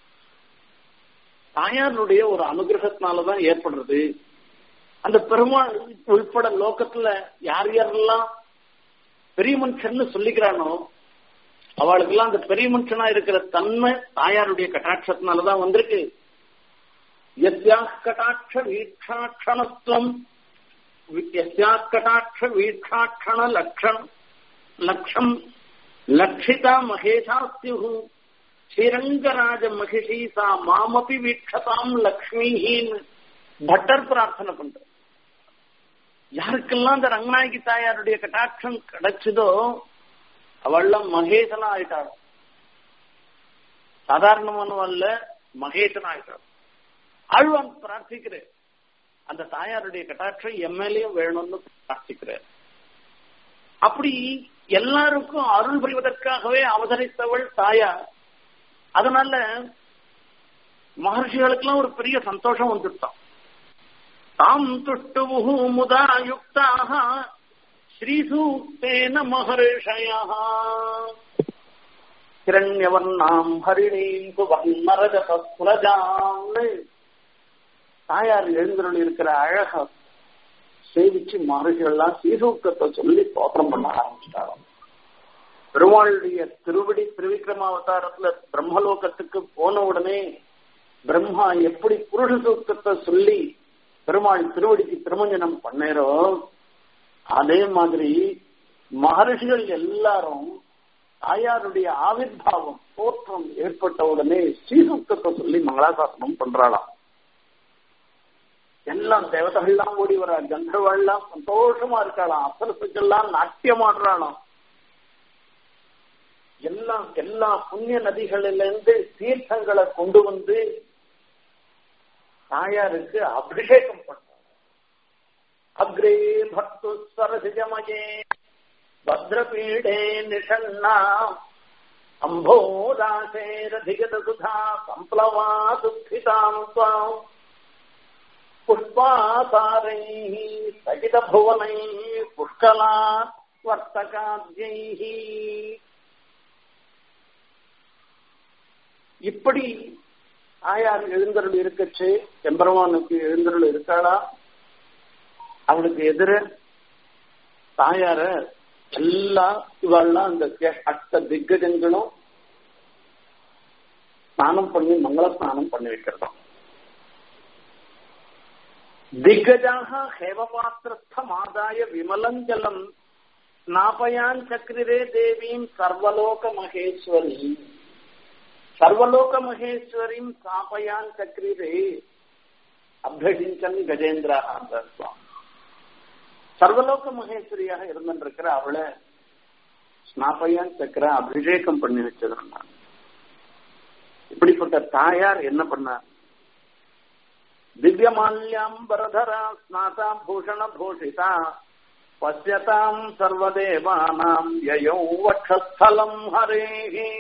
தாயாருடைய ஒரு அனுகிரகத்தினாலதான் ஏற்படுறது அந்த பெருமாள் உள்பட லோகத்துல யார் யாரெல்லாம் பெரிய மனுஷன்னு சொல்லிக்கிறானோ அவளுக்கெல்லாம் அந்த பெரிய மனுஷனா இருக்கிற தன்மை தாயாருடைய கட்டாட்சத்தினாலதான் வந்திருக்கு எஸ்யா கட்டாட்ச வீட்சாட்சணத்துவம் எஸ்யா கட்டாட்ச வீட்சாட்சண லட்சணம் லட்சம் லட்சிதா மகேஷாஸ்யு ஸ்ரீரங்கராஜ மகிஷி சா மாமபி வீட்சதாம் லக்ஷ்மிஹின் பட்டர் பிரார்த்தனை பண்ற யாருக்கெல்லாம் அந்த ரங்கநாயகி தாயாருடைய கட்டாட்சம் கிடைச்சதோ அவள்லாம் மகேசனா ஆயிட்டாள் சாதாரணமானவன் அல்ல மகேசனா ஆயிட்டாள் ஆழ்வான் பிரார்த்திக்கிறேன் அந்த தாயாருடைய கட்டாட்சம் எம்எல்ஏ வேணும்னு பிரார்த்திக்கிறேன் அப்படி எல்லாருக்கும் அருள் புரிவதற்காகவே அவதரித்தவள் தாயார் அதனால மகர்ஷிகளுக்கெல்லாம் ஒரு பெரிய சந்தோஷம் வந்துட்டான் தாம் துஷ்டுபு முதா யுக்தாக ஸ்ரீசூக்தேன மகர்ஷயா கிரண்யவர்ணாம் ஹரிணீம் சுவர்ணரஜசுரஜான்னு தாயார் எழுந்தருள் இருக்கிற அழக சேவிச்சு மகர்ஷிகள்லாம் சீசூக்கத்தை சொல்லி தோற்றம் பண்ண ஆரம்பிச்சிட்டாங்க பெருமாளுடைய திருவடி திருவிக்ரமாவதாரத்துல பிரம்மலோகத்துக்கு போன உடனே பிரம்மா எப்படி புருஷ சூக்கத்தை சொல்லி பெருமாள் திருவடிக்கு திருமஞ்சனம் பண்ணேரோ அதே மாதிரி மகர்ஷிகள் எல்லாரும் தாயாருடைய ஆவிர்வாவம் தோற்றம் ஏற்பட்ட உடனே ஸ்ரீசூக்கத்தை சொல்லி மங்களாசாசனம் பண்றாளாம் எல்லாம் தேவதைகள்லாம் ஓடி வரா கந்தர்வெல்லாம் சந்தோஷமா இருக்காளாம் அசரசுக்கெல்லாம் நாட்டியம் ஆடுறாளாம் எல்லாம் எல்லா புண்ணிய நதிகளிலிருந்து தீர்த்தங்களை கொண்டு வந்து தாயாருக்கு அபிஷேகம் பண்றாங்க அக்ரே பக்து சரசிஜமயே பத்ரபீடே நிஷன்னா அம்போதாசேரதிகத சுதா சம்ப்ளவா துக்கிதாம் துவாம் புஷ்பாசாரை சகித புவனை புஷ்கலா வர்த்தகாத்யை இப்படி ஆயார் எழுந்தருள் இருக்கச்சு எம்பெருமானுக்கு எழுந்தருள் இருக்காளா அவளுக்கு எதிர தாயார எல்லா இவாள்லாம் அந்த அஷ்ட திக்கஜங்களும் ஸ்நானம் பண்ணி மங்கள ஸ்நானம் பண்ணி வைக்கிறதாம் திగ్గஜாக ஹேவபாத்திரஸ்தமாதாய விமலஞ்சலம் ஸ்நாபயான் சக்ரிரே தேவீம் சர்வலோக மகேஸ்வரி சர்வலோக மகேஸ்வரிம் ஸ்நாபயான் சக்ரிரே அபியசிஞ்சன் கஜேந்திரா சர்வலோக மகேஸ்வரியாக இருந்திருக்கிற அவளை ஸ்நாபயான் சக்கர அபிஷேகம் பண்ணி வச்சிருந்தான் இப்படிப்பட்ட தாயார் என்ன பண்ணார் திவ்யமால்யாம்பரதரா ஸ்நாதா பூஷண பூஷிதா பசியதாம் சர்வதேவானாம் யயோ வட்சஸ்தலம் ஹரேஹி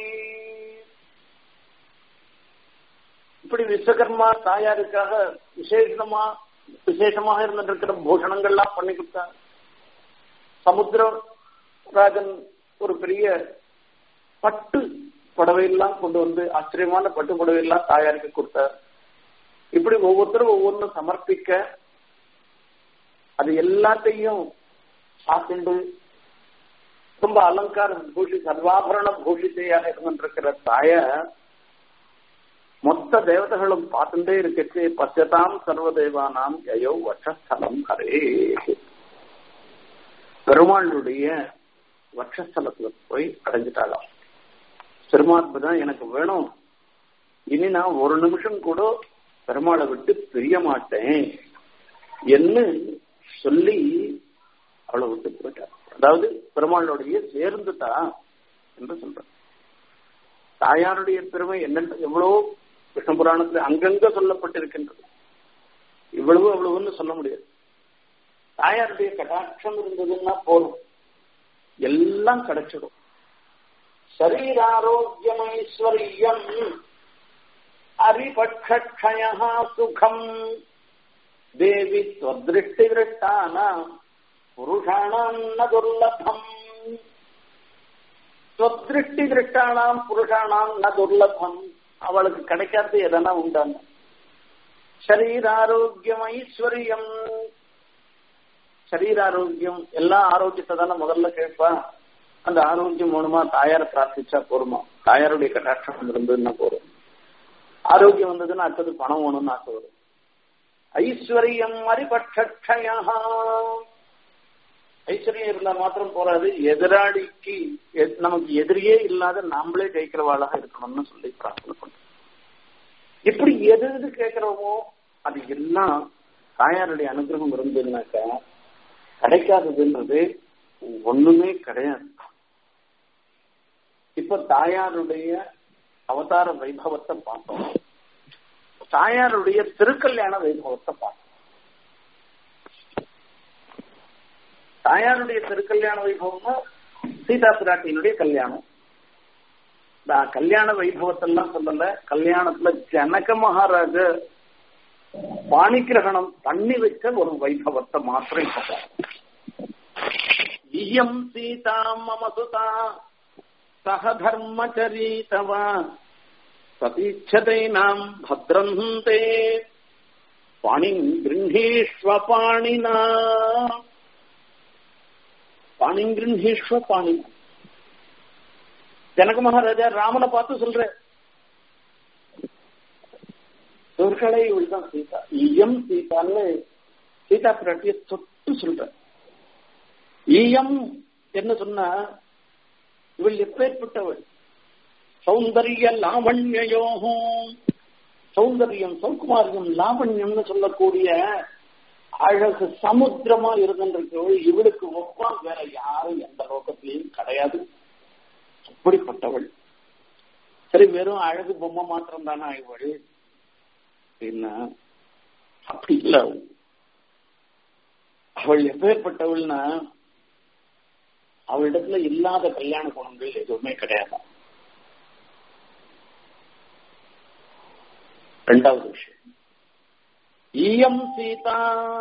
இப்படி விஸ்வகர்மா தாயாருக்காக விசேஷமா விசேஷமாக இருந்திருக்கிற பூஷணங்கள்லாம் பண்ணி கொடுத்தார் சமுத்திர ராஜன் ஒரு பெரிய பட்டு புடவையெல்லாம் கொண்டு வந்து ஆச்சரியமான பட்டு புடவையெல்லாம் தாயாருக்கு கொடுத்தார் இப்படி ஒவ்வொருத்தரும் ஒவ்வொன்றும் சமர்ப்பிக்க அது எல்லாத்தையும் சாப்பிண்டு ரொம்ப அலங்கார பூஷி சர்வாபரண பூஷித்தையாக இருந்திருக்கிற தாய மொத்த தேவதைகளும் பார்த்துட்டே இருக்கச்சு பச்சதாம் சர்வதேவானாம் யயோ வட்சஸ்தலம் ஹரே பெருமாளுடைய வட்சஸ்தலத்துல போய் அடைஞ்சிட்டாளாம் பெருமாள் தான் எனக்கு வேணும் இனி நான் ஒரு நிமிஷம் கூட பெருமாளை விட்டு பிரிய மாட்டேன் என்று சொல்லி அவளை விட்டு போயிட்டார் அதாவது பெருமாளுடைய சேர்ந்துட்டா என்று சொல்ற தாயாருடைய பெருமை என்னென்ன எவ்வளவு கிருஷ்ண புராணத்துல அங்கங்க சொல்லப்பட்டிருக்கின்றது இவ்வளவு அவ்வளவுன்னு சொல்ல முடியாது தாயாருடைய கடாட்சம் இருந்ததுன்னா போதும் எல்லாம் கிடைச்சிடும் சரீராரோக்கியமைஸ்வரியம் அரிபட்சய சுகம் தேவி त्वदृष्टिदृष्टानाम् புருஷாணாம் ந துர்லபம் ஸ்வத்ருஷ்டி திருஷ்டானாம் புருஷானாம் ந துர்லபம் அவளுக்கு கிடைக்காது எதனா உண்டான சரீராரோக்கியம் ஐஸ்வர்யம் சரீராரோக்கியம் எல்லா ஆரோக்கியத்தை தானே முதல்ல கேட்பா அந்த ஆரோக்கியம் மூலமா தாயார பிரார்த்திச்சா போருமா தாயாருடைய கட்டாட்சம் இருந்ததுன்னா போறோம் ஆரோக்கியம் வந்ததுன்னா அடுத்தது பணம் வேணும்னு ஆசை வரும் ஐஸ்வர்யம் அரிபட்சயா ஐஸ்வர்யம் இருந்தா மாத்திரம் போறாது எதிராளிக்கு நமக்கு எதிரியே இல்லாத நாமளே ஜெயிக்கிறவாளாக இருக்கணும்னு சொல்லி பிரார்த்தனை பண்றோம் இப்படி எது எது கேட்கிறோமோ அது எல்லாம் தாயாருடைய அனுகிரகம் இருந்ததுனாக்கா கிடைக்காததுன்றது ஒண்ணுமே கிடையாது இப்ப தாயாருடைய அவதார வைபவத்தை பார்த்தோம் தாயாருடைய திருக்கல்யாண வைபவத்தை பார்த்தோம் தாயாருடைய திருக்கல்யாண வைபவம்னா சீதா பிராட்டியினுடைய கல்யாணம் நான் கல்யாண வைபவத்தெல்லாம் சொல்லல கல்யாணத்துல ஜனக மகாராஜ பாணிகிரகணம் பண்ணி வச்ச ஒரு வைபவத்தை மாத்திரம் சொல்றாங்க இயம் சீதா மம சுதா சக தர்மச்சரீதவா சதீட்சதை நாம் பத்ரந்தே பாணி கிருஹீஸ்வ பாணினா பாணி கிருஹீஸ்வ பாணினா ஜனக மகாராஜா ராமனை பார்த்து சொல்ற சொற்களை இவள்தான் சீதா இயம் சீதான்னு சீதா பிராட்டிய தொட்டு சொல்ற ஈயம் என்ன சொன்னா இவள் எப்பேற்பட்டவள் சௌந்தரிய லாவண்யோகம் சௌந்தரியம் சௌகுமாரியம் லாவண்யம்னு சொல்லக்கூடிய அழகு சமுத்திரமா இருந்திருக்கவள் இவளுக்கு ஒப்பா வேற யாரும் எந்த லோகத்திலையும் கிடையாது அப்படிப்பட்டவள் சரி வெறும் அழகு பொம்மை மாத்திரம் தானே இவள் அப்படின்னா அப்படி இல்ல அவள் எப்பேற்பட்டவள்னா அவளிடத்துல இல்லாத கல்யாண குணங்கள் எதுவுமே கிடையாது ரெண்டாவது விஷயம் ஈயம் சீதா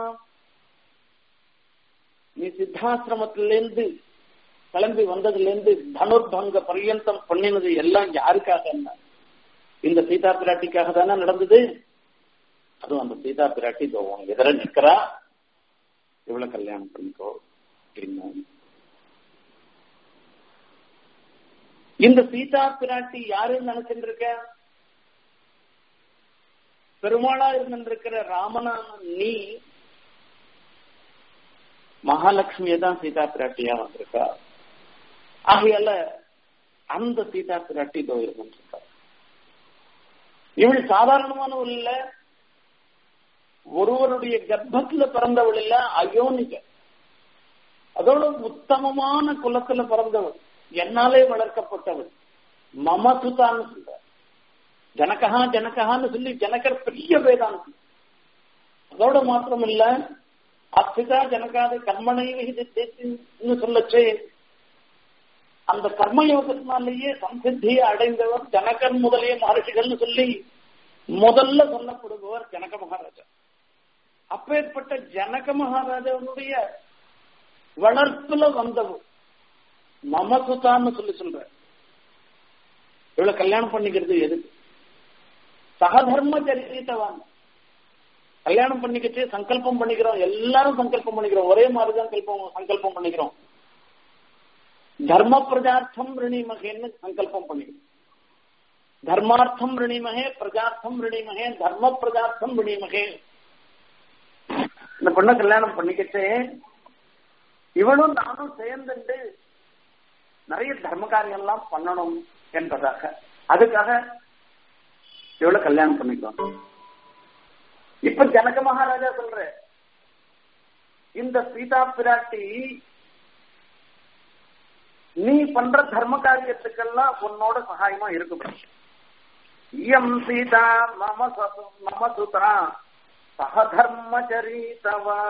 நீ சித்தாசிரமத்திலேருந்து கிளம்பி வந்ததுலேருந்து தனுர்பங்க பரியந்தம் பண்ணினது எல்லாம் யாருக்காக என்ன இந்த சீதா பிராட்டிக்காக தானே நடந்தது அதுவும் அந்த சீதா பிராட்டி தோவம் எதிர நிற்கிறா இவ்வளவு கல்யாணம் பண்ணிக்கோ அப்படின்னா இந்த சீதா பிராட்டி யாருன்னு நினைச்சுட்டு இருக்க பெருமாளா இருந்திருக்கிற ராமனான நீ மகாலட்சுமியை தான் சீதா பிராட்டியா வந்திருக்கா ஆகையால அந்த சீதா பிராட்டி இதோ இருந்திருக்கா இவள் சாதாரணமானவள் இல்ல ஒருவருடைய கர்ப்பத்துல பிறந்தவள் இல்ல அயோனிக அதோட உத்தமமான குலத்துல பிறந்தவள் என்னாலே வளர்க்கப்பட்டவள் மமசுதான்னு சொல்ற ஜனகா ஜனகான்னு சொல்லி ஜனகர் பெரிய வேதாந்தி அதோட மாத்திரம் இல்ல அஸ்திதா ஜனகாத கர்மனை விகிதன்னு சொல்லச்சே அந்த கர்மயோகத்தினாலேயே சம்சித்தியை அடைந்தவர் ஜனகர் முதலிய மகர்ஷிகள்னு சொல்லி முதல்ல சொல்லப்படுபவர் ஜனக மகாராஜா அப்பேற்பட்ட ஜனக மகாராஜாவுடைய வளர்ப்புல வந்தவர் மமசுதான்னு சொல்லி சொல்ற இவ்வளவு கல்யாணம் பண்ணிக்கிறது எதுக்கு சகதர்ம சரித்தவான் கல்யாணம் பண்ணிக்கிட்டு சங்கல்பம் பண்ணிக்கிறோம் எல்லாரும் சங்கல்பம் பண்ணிக்கிறோம் ஒரே மாதிரிதான் கல்பம் சங்கல்பம் பண்ணிக்கிறோம் தர்ம பிரஜார்த்தம் ரிணிமகேன்னு சங்கல்பம் பண்ணிக்கிறோம் தர்மார்த்தம் ரிணிமகே பிரஜார்த்தம் ரிணிமகே தர்ம பிரஜார்த்தம் ரிணிமகே இந்த பொண்ணை கல்யாணம் பண்ணிக்கிட்டு இவனும் நானும் சேர்ந்துட்டு நிறைய தர்ம காரியம் எல்லாம் பண்ணணும் என்பதாக அதுக்காக இவ்வளவு கல்யாணம் பண்ணிக்கலாம் இப்ப ஜனக மகாராஜா சொல்ற இந்த சீதா பிராட்டி நீ பண்ற தர்ம காரியத்துக்கெல்லாம் உன்னோட சகாயமா இருக்கும் இயம் சீதா மம மம சுதா சகதர்மச்சரீதவா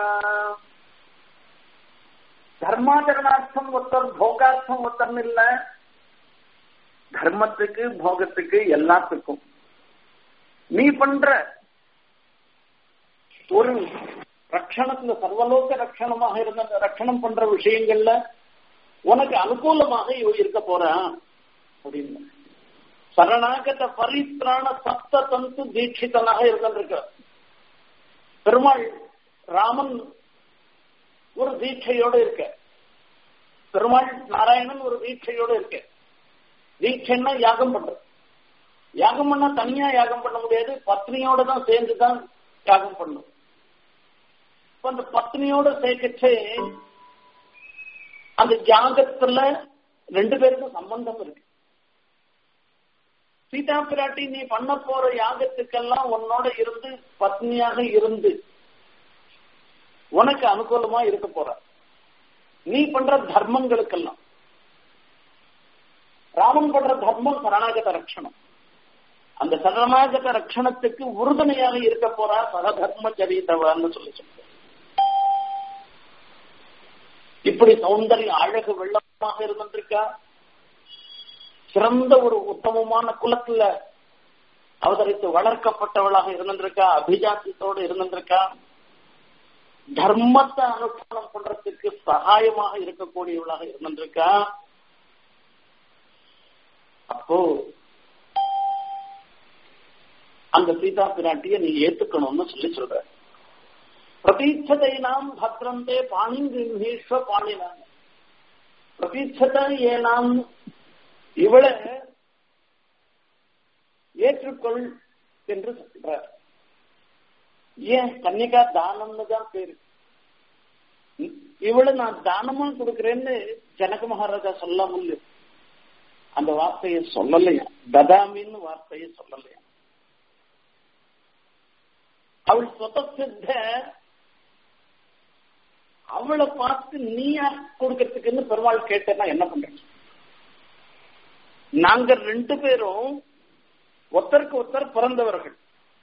தர்மாச்சரணார்த்தம் ஒருத்தர் போகார்த்தம் ஒருத்தர் இல்ல தர்மத்துக்கு போகத்துக்கு எல்லாத்துக்கும் நீ பண்ற ஒரு ரட்சணத்துல சர்வலோக ரட்சணமாக இருந்த ரட்சணம் பண்ற விஷயங்கள்ல உனக்கு அனுகூலமாக இவ இருக்க போறான் அப்படின்னு சரணாகத பரித்ராண சப்த தந்து தீட்சிதனாக இருந்திருக்க பெருமாள் ராமன் ஒரு தீட்சையோடு இருக்க பெருமாள் நாராயணன் ஒரு தீட்சையோடு இருக்க தீட்சைன்னா யாகம் பண்றது யாகம் பண்ணா தனியா யாகம் பண்ண முடியாது பத்னியோட தான் சேர்ந்து தான் யாகம் பண்ணும் இப்ப அந்த பத்னியோட சேர்க்கச்சே அந்த யாகத்துல ரெண்டு பேருக்கும் சம்பந்தம் இருக்கு சீதா பிராட்டி நீ பண்ண போற யாகத்துக்கெல்லாம் உன்னோட இருந்து பத்னியாக இருந்து உனக்கு அனுகூலமா இருக்க போற நீ பண்ற தர்மங்களுக்கெல்லாம் ராமன் பண்ற தர்மம் சரணாகத ரட்சணம் அந்த சரணாகத ரட்சணத்துக்கு உறுதுணையாக இருக்க போறா சகதர்ம சரித்தவான்னு சொல்லி சொல்ற இப்படி சௌந்தரிய அழகு வெள்ளமாக இருந்திருக்கா சிறந்த ஒரு உத்தமமான குலத்துல அவதரித்து வளர்க்கப்பட்டவளாக இருந்திருக்கா அபிஜாத்தியத்தோடு இருந்திருக்கா தர்மத்தை அனுஷ்டானம் பண்றதுக்கு சகாயமாக இருக்கக்கூடியவளாக இருந்திருக்கா அப்போ அந்த சீதா பிராட்டிய நீ ஏத்துக்கணும்னு சொல்லி சொல்ற பிரதீட்சதை நாம் பத்ரந்தே பாணிங்கிரீஸ்வ பாணினான் பிரதீட்சத ஏனாம் இவளை ஏற்றுக்கொள் என்று சொல்றார் ஏன் கன்னிகா தானம்னு தான் பேரு இவளை நான் தானமா கொடுக்கிறேன்னு ஜனக மகாராஜா சொல்ல முடியும் அந்த வார்த்தையை சொல்லலையா ததாமின்னு வார்த்தையை சொல்லலையா அவள் சொத்தசித்த அவளை பார்த்து நீயா கொடுக்கறதுக்குன்னு பெருமாள் கேட்டேன்னா என்ன பண்றேன் நாங்க ரெண்டு பேரும் ஒருத்தருக்கு ஒருத்தர் பிறந்தவர்கள்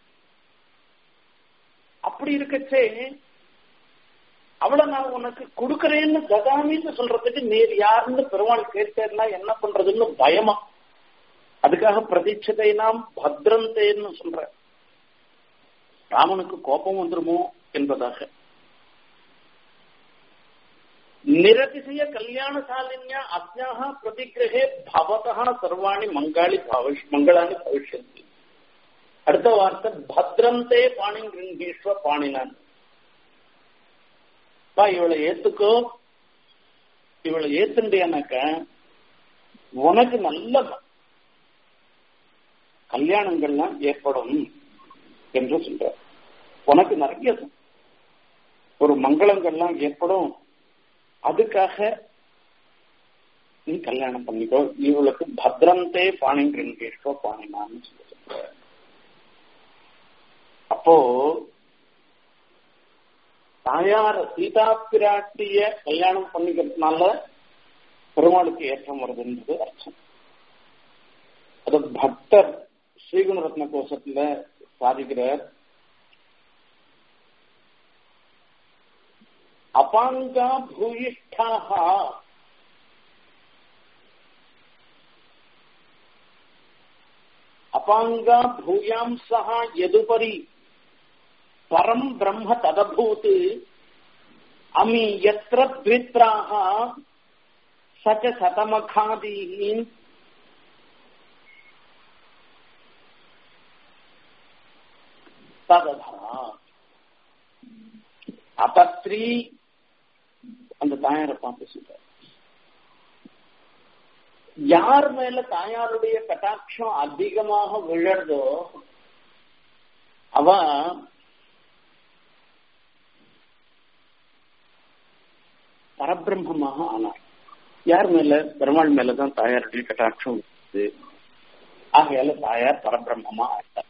அப்படி இருக்கச்சே அவளை நான் உனக்கு கொடுக்கறேன்னு ததாமின்னு சொல்றதுக்கு நீர் யாருன்னு பெருமாள் கேட்டேன்னா என்ன பண்றதுன்னு பயமா அதுக்காக பிரதீட்சதை நாம் பத்ரந்தேன்னு சொல்ற ராமனுக்கு கோபம் வந்துருமோ என்பதாக நிரதிசய கல்யாணசாலின்யா அஸ்யாக பிரதிகிரகே பவதா சர்வாணி மங்காளி பவிஷ் மங்களானி பவிஷ்யந்தி அடுத்த வார்த்தை பத்ரந்தே பாணி கிருங்கீஸ்வ பாணினான் பா இவளை ஏத்துக்கோ இவளை ஏத்துண்டியானாக்க உனக்கு நல்ல கல்யாணங்கள்லாம் ஏற்படும் என்று சொல்ற உனக்கு நிறைய ஒரு மங்களங்கள்லாம் ஏற்படும் அதுக்காக நீ கல்யாணம் பண்ணிக்கோ இவளுக்கு பத்ரந்தே பாணிங்கிரோ பாணினான்னு சொல்ற அப்போ தாயார் சீதா பிராட்டிய கல்யாணம் பண்ணிக்கிறதுனால பெருமாளுக்கு ஏற்றம் வருதுன்றது அர்த்தம் அது பக்தர் ஸ்ரீகுணரத்ன கோஷத்துல சாதிக்கிறார் அபாங்கா பூயிஷ்டாக அபாங்கா பூயாம்சா எதுபரி பரம் பிரம்ம ததபூத் அமி எத்திர த்வித்ராக சச்ச சதமகாதீன் தததா அபத்ரி அந்த தாயாரை பார்த்து சொல்ற யார் மேல தாயாருடைய கட்டாட்சம் அதிகமாக விழறதோ அவ பரபிரம்மமாக ஆனார் யார் மேல பெருமாள் மேலதான் தாயாருடைய கட்டாட்சம் வருது ஆகையால தாயார் பரபிரம்மமா ஆயிட்டார்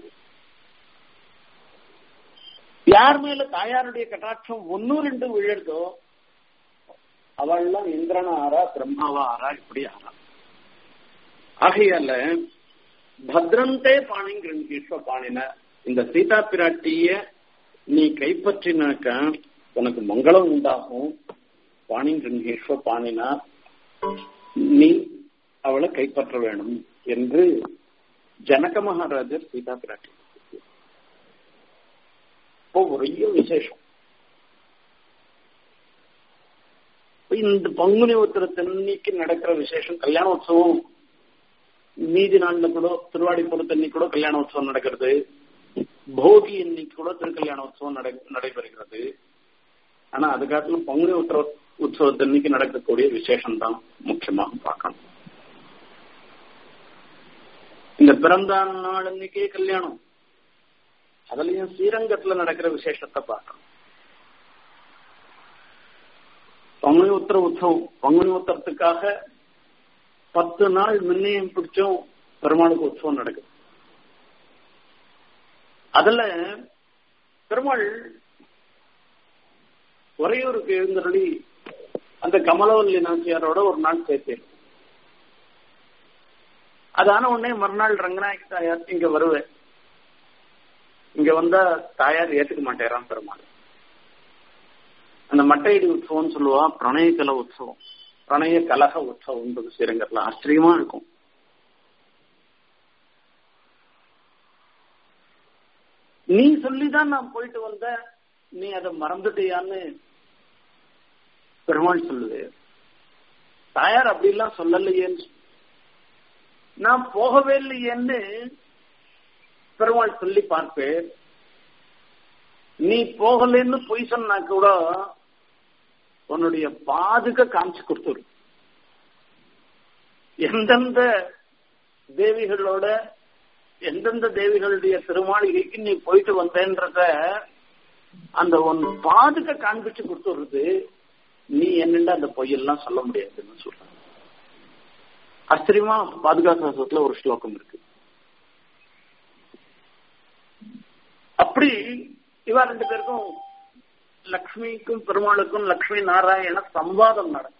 யார் மேல தாயாருடைய கட்டாட்சம் ஒன்னு ரெண்டு விழுறதோ அவள்லாம் இந்திரனா ஆறா பிரம்மாவா ஆறா இப்படி ஆறா ஆகையால பத்ரந்தே பாணிங்கிற பாணின இந்த சீதா பிராட்டிய நீ கைப்பற்றினாக்க உனக்கு மங்களம் உண்டாகும் பாணிங்கிற பாணினா நீ அவளை கைப்பற்ற வேணும் என்று ஜனக மகாராஜர் சீதா பிராட்டி இப்போ பெரிய விசேஷம் இந்த பங்குனி உத்திரத்தன்னைக்கு நடக்கிற விசேஷம் கல்யாண உற்சவம் மீதி நாள்ல கூட திருவாடி பொறுத்தன்னைக்கு கூட கல்யாண உற்சவம் நடக்கிறது போகி இன்னைக்கு கூட திருக்கல்யாண உற்சவம் நடைபெறுகிறது ஆனா அதுக்காட்டிலும் பங்குனி உத்திர உற்சவத்தன்னைக்கு நடக்கக்கூடிய விசேஷம் தான் முக்கியமாக பார்க்கணும் இந்த பிறந்த நாள் அன்னைக்கே கல்யாணம் அதுலயும் ஸ்ரீரங்கத்துல நடக்கிற விசேஷத்தை பார்க்கணும் பங்குனி உத்தர உற்சவம் பங்குனி உத்தரத்துக்காக பத்து நாள் முன்னையும் பிடிச்சும் பெருமாளுக்கு உற்சவம் நடக்குது அதுல பெருமாள் உறையூருக்கு எழுந்தருளி அந்த கமலவல்லி நாச்சியாரோட ஒரு நாள் சேர்த்தேன் அதான உடனே மறுநாள் ரங்கநாயக தாயார் இங்க வருவேன் இங்க வந்தா தாயார் ஏத்துக்க மாட்டேறான் பெருமாள் அந்த மட்டையடி உற்சவம் சொல்லுவா பிரணய கல உற்சவம் பிரணய கலக உற்சவம் ஸ்ரீரங்கத்துல ஆச்சரியமா இருக்கும் நீ சொல்லிதான் நான் போயிட்டு வந்த நீ அதை மறந்துட்டியான்னு பெருமாள் சொல்லுது தாயார் அப்படிலாம் சொல்லலையேன்னு நான் போகவே இல்லையேன்னு பெருமாள் சொல்லி பார்ப்பேன் நீ போகலன்னு பொய் சொன்னா கூட உன்னுடைய பாதுக காமிச்சு கொடுத்துரு எந்தெந்த தேவிகளோட எந்தெந்த தேவிகளுடைய திருமாளிகைக்கு நீ போயிட்டு வந்தேன்றத அந்த உன் பாதுக காண்பிச்சு கொடுத்துடுறது நீ என்னென்ன அந்த பொய்யெல்லாம் சொல்ல முடியாதுன்னு சொல்றாங்க ஆச்சரியமா பாதுகாசாசத்துல ஒரு ஸ்லோகம் இருக்கு அப்படி இவா ரெண்டு பேருக்கும் லக்ஷ்மிக்கும் பெருமாளுக்கும் லக்ஷ்மி நாராயண சம்வாதம் நடக்கும்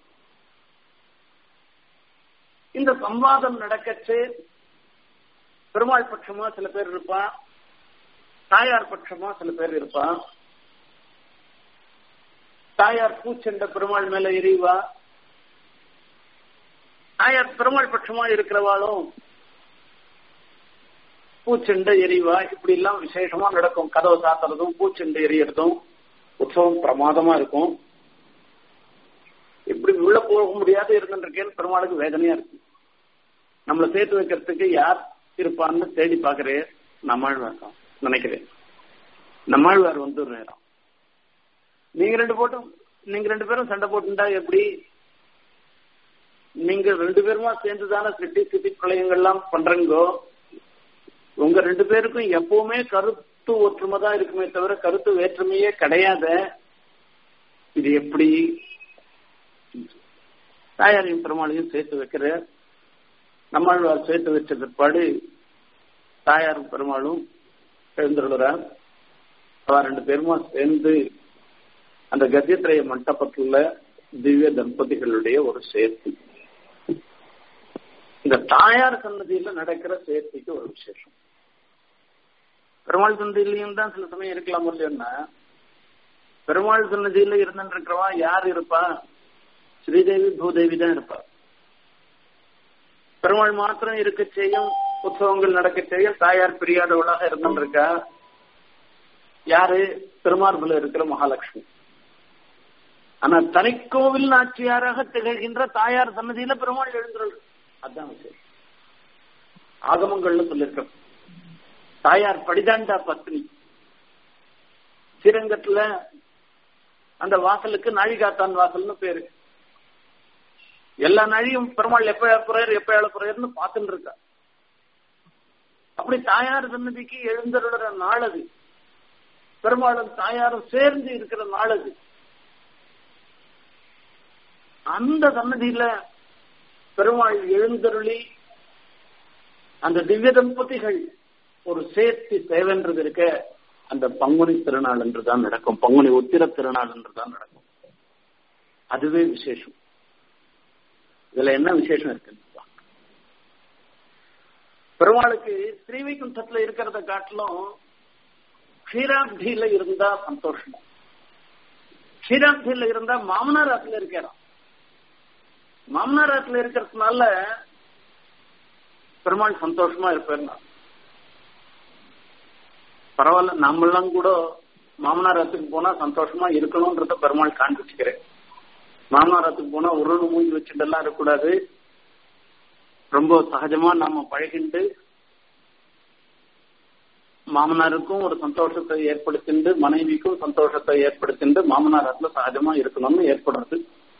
இந்த சம்வாதம் நடக்கச்சு பெருமாள் பட்சமா சில பேர் இருப்பான் தாயார் பட்சமா சில பேர் இருப்பான் தாயார் பூச்செண்ட பெருமாள் மேல எரிவா தாயார் பெருமாள் பட்சமா இருக்கிறவாளும் பூச்செண்டு எரிவா இப்படி எல்லாம் விசேஷமா நடக்கும் கதவை சாத்துறதும் பூச்செண்டு எரியறதும் உற்சவம் பிரமாதமா இருக்கும் இப்படி உள்ள போக முடியாது இருந்துருக்கேன்னு பெருமாளுக்கு வேதனையா இருக்கு நம்மளை சேர்த்து வைக்கிறதுக்கு யார் இருப்பான்னு தேடி பாக்குறேன் நம்மாழ்வார் தான் நினைக்கிறேன் நம்மாழ்வார் வந்து ஒரு நேரம் நீங்க ரெண்டு போட்டும் நீங்க ரெண்டு பேரும் சண்டை போட்டுண்டா எப்படி நீங்க ரெண்டு பேருமா சேர்ந்துதானே சிட்டி சிட்டி பிரளயங்கள்லாம் பண்றீங்கோ உங்க ரெண்டு பேருக்கும் எப்பவுமே கருத்து ஒற்றுமை தான் இருக்குமே தவிர கருத்து வேற்றுமையே கிடையாது இது எப்படி தாயாரையும் பெருமாளையும் சேர்த்து வைக்கிற நம்மாழ்வார் சேர்த்து வச்ச பிற்பாடு தாயாரும் பெருமாளும் எழுந்துள்ளார் அவ ரெண்டு பேருமா சேர்ந்து அந்த கத்தியத்திரைய மண்டபத்துல திவ்ய தம்பதிகளுடைய ஒரு சேர்த்து இந்த தாயார் சன்னதியில நடக்கிற சேர்த்திக்கு ஒரு விசேஷம் பெருமாள் சன்னதியிலையும் தான் சில சமயம் இருக்கலாம் இல்லையோன்னா பெருமாள் சன்னதியில இருந்துட்டு இருக்கிறவா யார் இருப்பா ஸ்ரீதேவி பூதேவி தான் இருப்பா பெருமாள் மாத்திரம் இருக்க செய்யும் உற்சவங்கள் நடக்க செய்யும் தாயார் பிரியாதவளாக இருந்துருக்கா யாரு திருமார்புல இருக்கிற மகாலட்சுமி ஆனா தனிக்கோவில் நாச்சியாராக திகழ்கின்ற தாயார் சன்னதியில பெருமாள் எழுந்துள்ளது அதுதான் விஷயம் ஆகமங்கள்ல சொல்லிருக்க தாயார் படிதாண்டா பத்னி ஸ்ரீரங்கத்துல அந்த வாசலுக்கு நாழிகாத்தான் வாசல்னு பேரு எல்லா நாழியும் பெருமாள் எப்ப இழப்புறாரு எப்ப இழப்புறாருன்னு பார்த்துட்டு இருக்கா அப்படி தாயார் சன்னதிக்கு எழுந்தருளுற நாள் அது பெருமாளும் தாயாரும் சேர்ந்து இருக்கிற நாள் அது அந்த சன்னதியில பெருமாள் எழுந்தருளி அந்த திவ்ய தம்பதிகள் ஒரு சேர்த்தி சேவென்றது இருக்க அந்த பங்குனி திருநாள் என்றுதான் நடக்கும் பங்குனி உத்திர திருநாள் என்றுதான் நடக்கும் அதுவே விசேஷம் இதுல என்ன விசேஷம் இருக்கு பெருமாளுக்கு ஸ்ரீவைகுண்டத்துல இருக்கிறத காட்டிலும் க்ஷீராப்தியில இருந்தா சந்தோஷம் க்ஷீராப்தியில இருந்தா மாமனார் ஆத்துல இருக்கிறான் மாமனார் ஆத்துல இருக்கிறதுனால பெருமாள் சந்தோஷமா இருப்பேன் பரவாயில்ல நம்மளாம் கூட மாமனார் ஆத்துக்கு போனா சந்தோஷமா இருக்கணும்ன்றத பெருமாள் காண்பிச்சுக்கிறேன் மாமனார் ஆத்துக்கு போனா உருள் மூஞ்சி வச்சுட்டு எல்லாம் இருக்கக்கூடாது ரொம்ப சகஜமா நாம பழகிண்டு மாமனாருக்கும் ஒரு சந்தோஷத்தை ஏற்படுத்திண்டு மனைவிக்கும் சந்தோஷத்தை ஏற்படுத்திண்டு மாமனாரத்துல சகஜமா இருக்கணும்னு ஏற்படுறது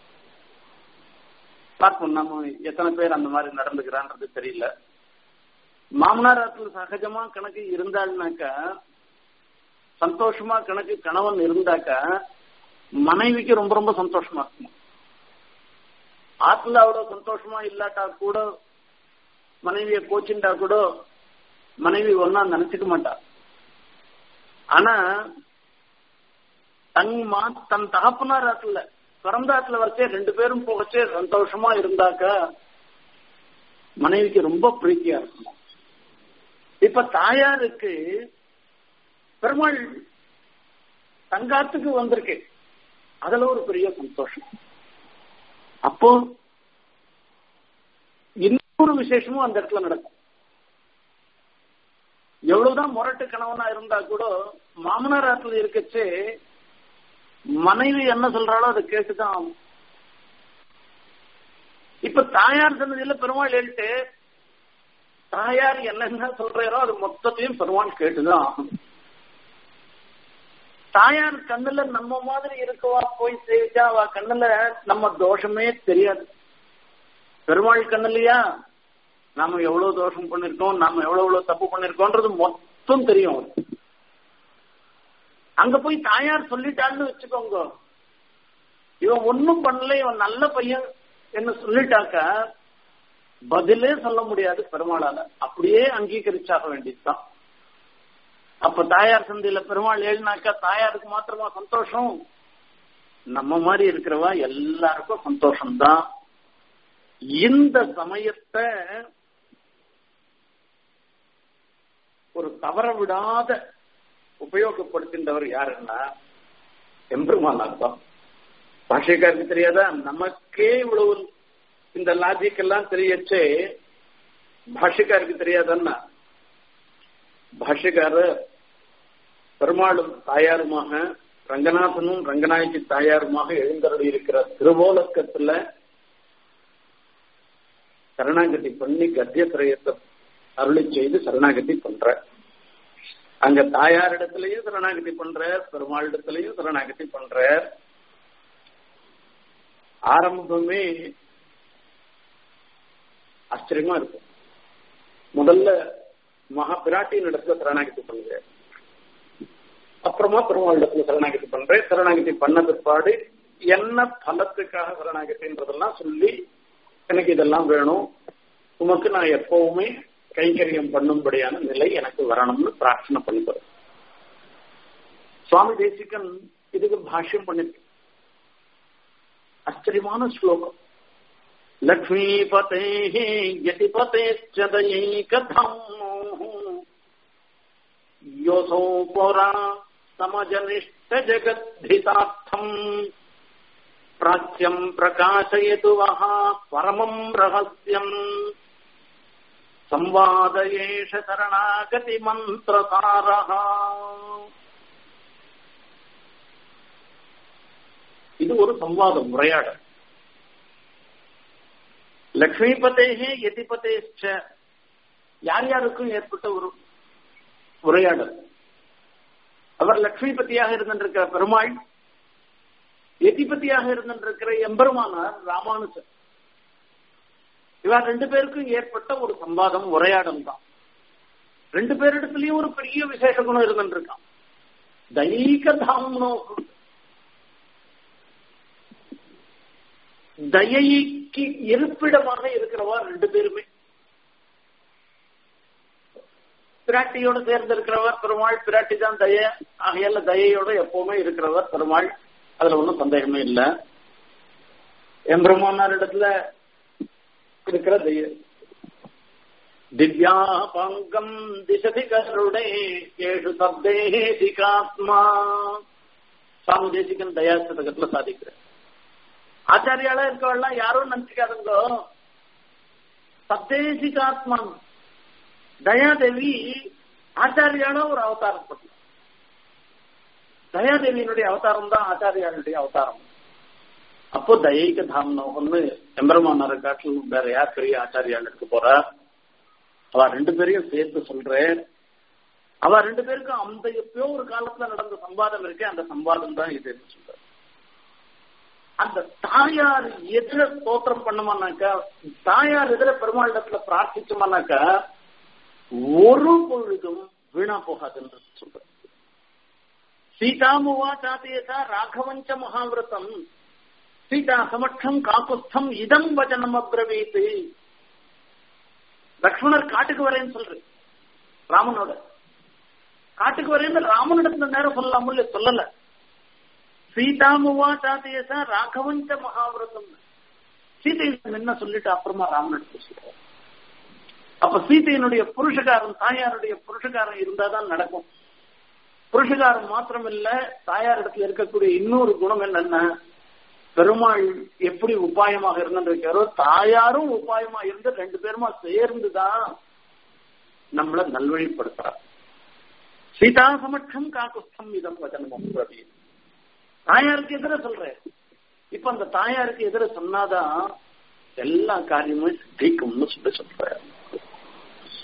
பார்ப்போம் நம்ம எத்தனை பேர் அந்த மாதிரி நடந்துக்கிறான்றது தெரியல மாமனாரத்துல சகஜமா கணக்கு இருந்தாள்னாக்கா சந்தோஷமா கணக்கு கணவன் இருந்தாக்கா மனைவிக்கு ரொம்ப ரொம்ப சந்தோஷமா இருக்கும் ஆத்துல அவ்வளவு சந்தோஷமா இல்லாட்டா கூட மனைவிய கோச்சுண்டா கூட மனைவி ஒன்னா நினைச்சுக்க மாட்டா ஆனா தன் மா தன் தகப்பனார் ஆத்துல பிறந்த ஆத்துல வரைச்சே ரெண்டு பேரும் போகச்சே சந்தோஷமா இருந்தாக்கா மனைவிக்கு ரொம்ப பிரீத்தியா இருக்கும் இப்ப தாயாருக்கு பெருமாள் தங்காத்துக்கு வந்திருக்கு அதுல ஒரு பெரிய சந்தோஷம் அப்போ இன்னொரு விசேஷமும் அந்த இடத்துல நடக்கும் எவ்வளவுதான் முரட்டு கணவனா இருந்தா கூட மாமனார் ஆத்துல இருக்கச்சே மனைவி என்ன சொல்றாளோ அதை கேட்டுதான் ஆகும் இப்ப தாயார் சன்னதியில பெருமாள் எழுட்டு தாயார் என்னென்ன சொல்றாரோ அது மொத்தத்தையும் பெருமாள் கேட்டுதான் ஆகும் தாயார் கண்ணுல நம்ம மாதிரி இருக்கவா போய் சேவிச்சா அவ கண்ணுல நம்ம தோஷமே தெரியாது பெருமாள் கண்ணுலயா நாம எவ்வளவு தோஷம் பண்ணிருக்கோம் நாம எவ்வளவு எவ்வளவு தப்பு பண்ணிருக்கோன்றது மொத்தம் தெரியும் அவருக்கு. அங்க போய் தாயார் சொல்லிட்டான்னு வச்சுக்கோங்க இவன் ஒன்னும் பண்ணல இவன் நல்ல பையன் என்ன சொல்லிட்டாக்க பதிலே சொல்ல முடியாது பெருமாளால அப்படியே அங்கீகரிச்சாக வேண்டியதுதான் அப்ப தாயார் சந்தையில பெருமாள் எழுதினாக்கா தாயாருக்கு மாத்திரமா சந்தோஷம் நம்ம மாதிரி இருக்கிறவா எல்லாருக்கும் சந்தோஷம்தான் இந்த சமயத்தை ஒரு தவற விடாத உபயோகப்படுத்தின்றவர் யாருன்னா எம்பெருமானார் தான் பாஷைக்காருக்கு தெரியாதா நமக்கே இவ்வளவு இந்த லாஜிக் எல்லாம் தெரியச்சே பாஷைக்காருக்கு தெரியாதன்னா பாஷ்யக்காரர் பெருமாளும் தாயாருமாக ரங்கநாதனும் ரங்கநாயகி தாயாருமாக எழுந்தருளி இருக்கிற திருவோலக்கத்துல சரணாகதி பண்ணி கத்திய திரயத்தை அருளி செய்து சரணாகதி பண்ற அங்க தாயார் இடத்துலயும் சரணாகதி பண்ற பெருமாள் இடத்துலயும் சரணாகதி பண்ற ஆரம்பமே ஆச்சரியமா இருக்கும் முதல்ல மகா பிராட்டியின் இடத்துல சரணாகதி பண்ணுகிறேன் அப்புறமா பெருமாள் இடத்துல சரணாகதி பண்றேன் சரணாகதி பண்ண பிற்பாடு என்ன பலத்துக்காக சரணாகதின்றதெல்லாம் சொல்லி எனக்கு இதெல்லாம் வேணும் உமக்கு நான் எப்பவுமே கைங்கரியம் பண்ணும்படியான நிலை எனக்கு வரணும்னு பிரார்த்தனை பண்ணிக்கிறேன் சுவாமி தேசிகன் இதுக்கு பாஷ்யம் பண்ணிருக்கு ஆச்சரியமான ஸ்லோகம் लक्ष्मीपतेः यतिपतेश्च दयैकधम्मोः योऽसौ पुरा समजनिष्ठजगद्धितार्थम् प्राच्यम् प्रकाशयतु वः परमम् रहस्यम् संवाद एष शरणागतिमन्त्रसारः இது ஒரு சம்வாதம் உரையாடல் லக்ஷ்மிபதேகே எதிபதேச்ச யார் யாருக்கும் ஏற்பட்ட ஒரு உரையாடல் அவர் லக்ஷ்மிபதியாக இருந்திருக்கிற பெருமாள் எதிபதியாக இருந்திருக்கிற எம்பெருமானார் ராமானுஜர் இவர் ரெண்டு பேருக்கும் ஏற்பட்ட ஒரு சம்பாதம் உரையாடல் தான் ரெண்டு பேரிடத்துலயும் ஒரு பெரிய விசேஷ குணம் இருந்துருக்கான் தைக தாம்னோ தயைக்கு இருப்பிடமாக இருக்கிறவா ரெண்டு பேருமே பிராட்டியோட சேர்ந்து இருக்கிறவர் பெருமாள் பிராட்டி தான் தய ஆகையால தயையோட எப்பவுமே இருக்கிறவர் பெருமாள் அதுல ஒன்றும் சந்தேகமே இல்ல எம்பெருமானார் இடத்துல இருக்கிற தய திவ்யா பங்கம் திசதி கருடே ஏழு சப்தேசிகாத்மா சாமி தேசிகன் தயாசதகத்துல சாதிக்கிறேன் ஆச்சாரியால இருக்கவெல்லாம் யாரும் நினைச்சுக்காதுங்கோ சப்தேசிகாத்மன் தயாதேவி ஆச்சாரியால ஒரு அவதாரம் பண்ணலாம் தயாதேவியினுடைய அவதாரம் தான் ஆச்சாரியாளுடைய அவதாரம் அப்போ தயைக தாம்னோ ஒண்ணு எம்பெருமானார காட்டில் வேற யார் பெரிய ஆச்சாரியால் இருக்க போறா அவ ரெண்டு பேரையும் சேர்த்து சொல்றேன் அவ ரெண்டு பேருக்கும் அந்த எப்பயோ ஒரு காலத்துல நடந்த சம்பாதம் இருக்கு அந்த சம்பாதம் தான் இதுன்னு சொல்ற அந்த தாயார் எதிர ஸ்தோத்திரம் பண்ணமானாக்கா தாயார் எதிர பெருமாளிடத்துல பிரார்த்திச்சோமானாக்கா ஒரு பொழுதும் வீணா போகாதுன்னு சொல்ற சீதாமுவா சாத்தியதா ராகவஞ்ச மகாவிரதம் சீதா சமட்சம் காக்குஸ்தம் இதம் வச்சனம் அப்ரவீத்து லக்ஷ்மணர் காட்டுக்கு வரேன்னு சொல்ற ராமனோட காட்டுக்கு வரேன்னு ராமனிடத்துல நேரம் சொல்லலாம் இல்ல சொல்லல சீதாமுவா சாத்தியசா ராகவஞ்ச மகாவிரதம் சீதை என்ன சொல்லிட்டு அப்புறமா ராமன் எடுத்து சொல்றாரு அப்ப சீதையினுடைய புருஷகாரம் தாயாருடைய புருஷகாரம் இருந்தாதான் நடக்கும் புருஷகாரம் மாத்திரம் இல்ல தாயார் இடத்துல இருக்கக்கூடிய இன்னொரு குணம் என்னன்னா பெருமாள் எப்படி உபாயமாக இருந்திருக்காரோ தாயாரும் உபாயமா இருந்து ரெண்டு பேருமா சேர்ந்துதான் நம்மள நல்வழிப்படுத்துறார் சீதா சமட்சம் காக்குஸ்தம் இதம் வச்சனம் ரவி தாயாருக்கு எதிர சொல்றேன் இப்ப அந்த தாயாருக்கு எதிர சொன்னாதான் எல்லா காரியமும் சித்திக்கும்னு சொல்லி சொல்ற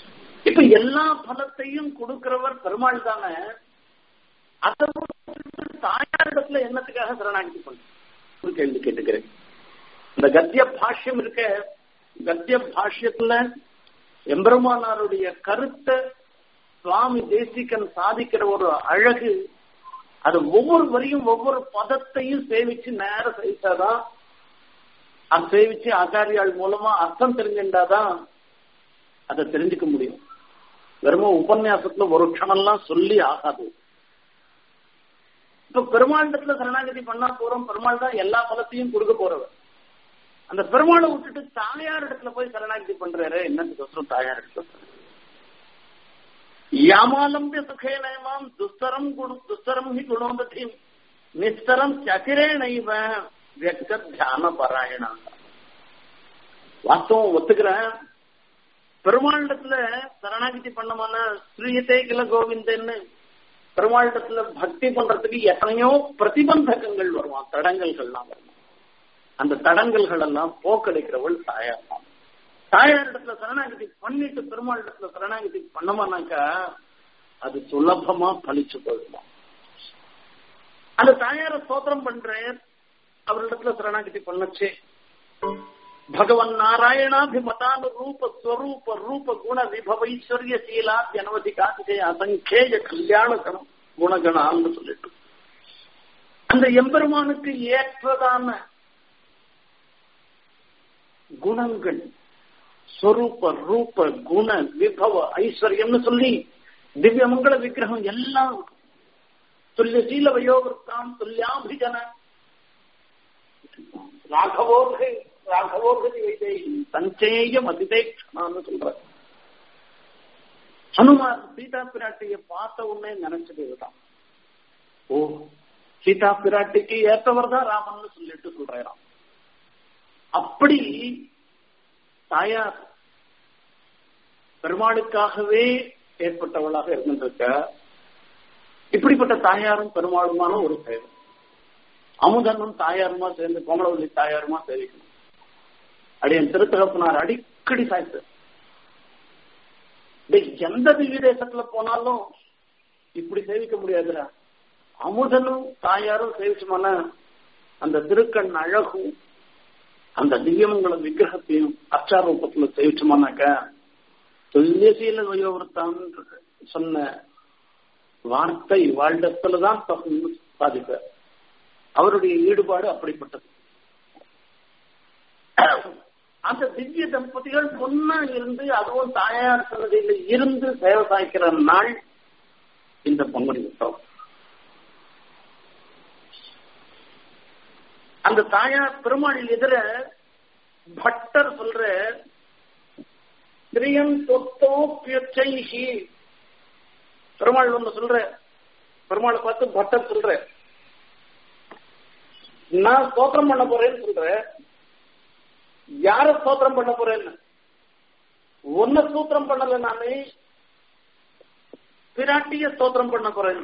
இப்ப எல்லா பலத்தையும் கொடுக்கிறவர் பெருமாள் தானே அதை தாயாரிடத்துல என்னத்துக்காக சரணாகதி பண்ண ஒரு கேள்வி கேட்டுக்கிறேன் இந்த கத்திய பாஷ்யம் இருக்க கத்திய பாஷ்யத்துல எம்பெருமானாருடைய கருத்தை சுவாமி தேசிகன் சாதிக்கிற ஒரு அழகு அது ஒவ்வொரு வரியும் ஒவ்வொரு பதத்தையும் சேவிச்சு நேரம் சேவிச்சாதான் அது சேவிச்சு ஆச்சாரியாள் மூலமா அர்த்தம் தெரிஞ்சுட்டாதான் அதை தெரிஞ்சுக்க முடியும் வெறும உபன்யாசத்துல ஒரு க்ஷணம்லாம் சொல்லி ஆகாது இப்ப பெருமாண்டத்துல சரணாகதி பண்ணா போறோம் பெருமாள் தான் எல்லா பலத்தையும் கொடுக்க போறவர் அந்த பெருமாளை விட்டுட்டு தாயார் இடத்துல போய் சரணாகதி பண்றாரு என்னத்துக்கு தாயார் இடத்துல யாமாலம்பிய சுகே நயமாம் துஸ்தரம் குணு துஸ்தரம் ஹி குணோததி நிஸ்தரம் சகிரேணைவ வியக்த தியான பாராயணா வாஸ்தவம் ஒத்துக்கிறேன் பெருமாளிடத்துல சரணாகதி பண்ணமான ஸ்ரீயதே கில கோவிந்தன்னு பெருமாளிடத்துல பக்தி பண்றதுக்கு எத்தனையோ பிரதிபந்தகங்கள் வருவான் தடங்கல்கள்லாம் வருவான் அந்த தடங்கல்கள் எல்லாம் போக்கடிக்கிறவள் தாயார் தான் தாயார் இடத்துல சரணாகதி பண்ணிட்டு பெருமாள் இடத்துல சரணாகதி பண்ணமானாக்கா அது சுலபமா பழிச்சு போயிடுமா அந்த தாயார ஸ்தோத்திரம் பண்றேன் அவரிடத்துல சரணாகதி பண்ணச்சே பகவன் நாராயணாபிமதானு ரூப ஸ்வரூப ரூப குண விபவைஸ்வர்ய சீலா ஜனவதிகாதிகை அசங்கேய கல்யாண குணகணான்னு சொல்லிட்டு அந்த எம்பெருமானுக்கு ஏற்றதான குணங்கள் ஸ்வரூப ரூப குண விபவ ஐஸ்வர்யம்னு சொல்லி திவ்ய மங்கள விக்கிரகம் எல்லாம் துல்லிய சீல வயோவிருத்தாம் துல்லியாபிஜன ராகவோர்கை ராகவோர்கதி வைத்தை சஞ்சேயம் அதிதேக்ஷனான்னு சொல்ற ஹனுமான் சீதா பிராட்டிய பார்த்த உடனே நினைச்சது இதுதான் ஓ சீதா பிராட்டிக்கு ஏற்றவர் தான் ராமன் சொல்லிட்டு சொல்றாராம் அப்படி தாயார் பெருமாளுக்காகவே ஏற்பட்டவளாக இருந்திருக்க இப்படிப்பட்ட தாயாரும் பெருமாளுமான ஒரு செயல் அமுதனும் தாயாருமா சேர்ந்து கோமலவல்லி தாயாருமா சேவிக்கணும் அடியன் திருத்தகப்பனார் அடிக்கடி சாய்த்து எந்த திவ்ய தேசத்துல போனாலும் இப்படி சேவிக்க முடியாதுடா அமுதனும் தாயாரும் சேவிச்சோம்னா அந்த திருக்கண் அழகும் அந்த திவ்யமங்கல விக்கிரகத்தையும் அச்சாரூபத்துல சேவிச்சோம்னாக்க துல்லியசீல வயோவர்த்தான் சொன்ன வார்த்தை வாழ்டத்துலதான் சாதிக்க அவருடைய ஈடுபாடு அப்படிப்பட்டது அந்த திவ்ய தம்பதிகள் முன்னா இருந்து அதுவும் தாயார் சன்னதியில இருந்து சேவை சாய்க்கிற நாள் இந்த பங்குனி உற்சவம் அந்த தாயார் பெருமாள் எதிர பட்டர் சொல்ற திரியம் தொத்தோ பியச்சைஹி பெருமாள் ஒண்ணு சொல்ற பெருமாளை பார்த்து பட்டர் சொல்ற நான் ஸ்தோத்திரம் பண்ண போறேன்னு சொல்றேன் யார ஸ்தோத்திரம் பண்ண போறேன்னு ஒன்ன ஸ்தோத்திரம் பண்ணல நானு பிராட்டிய ஸ்தோத்திரம் பண்ண போறேன்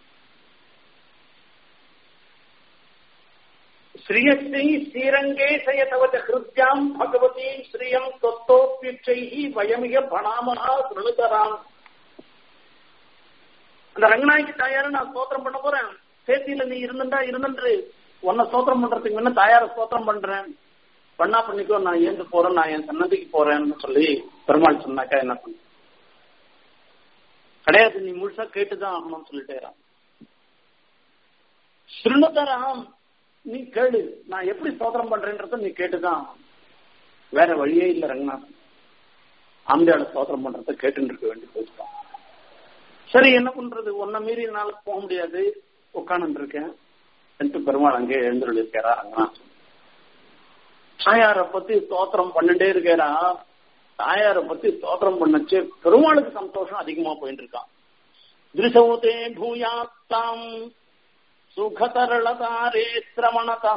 ஸ்ரீயஸ்ரீ ஸ்ரீரங்கேசய தவச்ச ஹிருத்யாம் பகவதி ஸ்ரீயம் தொத்தோப்பிச்சை வயமிக பணாமகா திருணுதராம் அந்த ரங்கநாயகி தாயார நான் ஸ்தோத்திரம் பண்ண போறேன் சேத்தியில நீ இருந்துட்டா இருந்துன்று உன்னை ஸ்தோத்திரம் பண்றதுக்கு முன்ன தாயார ஸ்தோத்திரம் பண்றேன் பண்ணா பண்ணிக்கோ நான் ஏந்து போறேன் நான் என் சன்னதிக்கு போறேன்னு சொல்லி பெருமாள் சொன்னாக்கா என்ன பண்ண கிடையாது நீ முழுசா கேட்டுதான் ஆகணும்னு சொல்லிட்டேறான் ஸ்ருணுதராம் நீ கேளு நான் எப்படி ஸ்தோத்திரம் பண்றேன்றத நீ கேட்டுதான் வேற வழியே இல்ல ரங்கநாதன் ஆம்பியாட ஸ்தோத்திரம் பண்றத கேட்டுட்டு இருக்க வேண்டி போயிட்டான் சரி என்ன பண்றது ஒன்ன மீறி என்னால போக முடியாது உட்காந்து இருக்கேன் என்று பெருமாள் அங்கே எழுந்துள்ள இருக்காரா ரங்கநாதன் தாயார பத்தி ஸ்தோத்திரம் பண்ணிட்டே இருக்கேரா தாயார பத்தி ஸ்தோத்திரம் பண்ணச்சு பெருமாளுக்கு சந்தோஷம் அதிகமா போயிட்டு இருக்கான் திருசௌதே பூயாத்தாம் சுகதரளதாரே சிரமணதா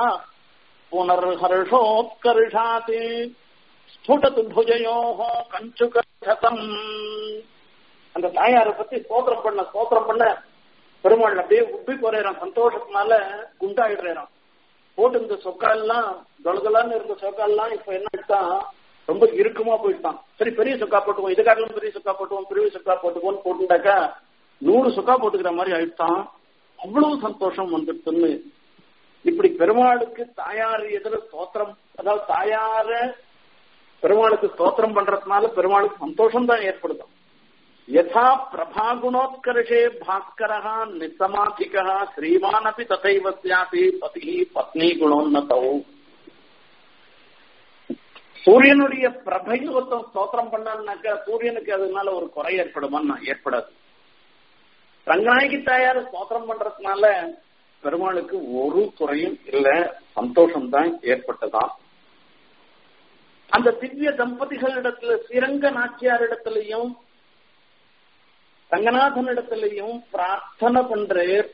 புனர்ஹர்ஷோத்கர்ஷாத் ஸ்புடது புஜயோ கஞ்சுகதம் அந்த தாயார பத்தி ஸ்தோத்திரம் பண்ண ஸ்தோத்திரம் பண்ண பெருமாள் அப்படியே உப்பி போறான் சந்தோஷத்தினால குண்டாயிடுறான் போட்டு இந்த சொக்கால்லாம் தொலதலான்னு இருந்த சொக்கால்லாம் இப்ப என்னட்டான் ரொம்ப இறுக்கமா போயிட்டான் சரி பெரிய சொக்கா போட்டுவோம் இதுக்காகவும் பெரிய சொக்கா போட்டுவோம் பெரிய சொக்கா போட்டுவோம்னு போட்டுட்டாக்கா நூறு சொக்கா போட்டுக்கிற மாதிரி ஆயிட்டான் அவ்வளவு சந்தோஷம் வந்துட்டுன்னு இப்படி பெருமாளுக்கு தாயார் எதிர ஸ்தோத்திரம் அதாவது தாயார பெருமாளுக்கு ஸ்தோத்திரம் பண்றதுனால பெருமாளுக்கு சந்தோஷம் தான் ஏற்படுத்தும் யதா பிரபாகுணோத்கர்ஷே பாஸ்கரா நிசமாதிகா ஸ்ரீமான் அப்படி ததைவ சியாதி பதி பத்னி குணோன்னதௌ சூரியனுடைய பிரபையில் ஒருத்தன் ஸ்தோத்திரம் பண்ணான்னாக்க சூரியனுக்கு அதனால ஒரு குறை ஏற்படுமா ஏற்படாது ரங்கநாயகி தாயார் ஸ்தோத்திரம் பண்றதுனால பெருமாளுக்கு ஒரு குறையும் இல்ல சந்தோஷம் தான் ஏற்பட்டதான் அந்த திவ்ய தம்பதிகளிடத்துல ஸ்ரீரங்க நாச்சியார் இடத்துலயும் ரங்கநாதன் இடத்துலயும் பிரார்த்தனை பண்றேர்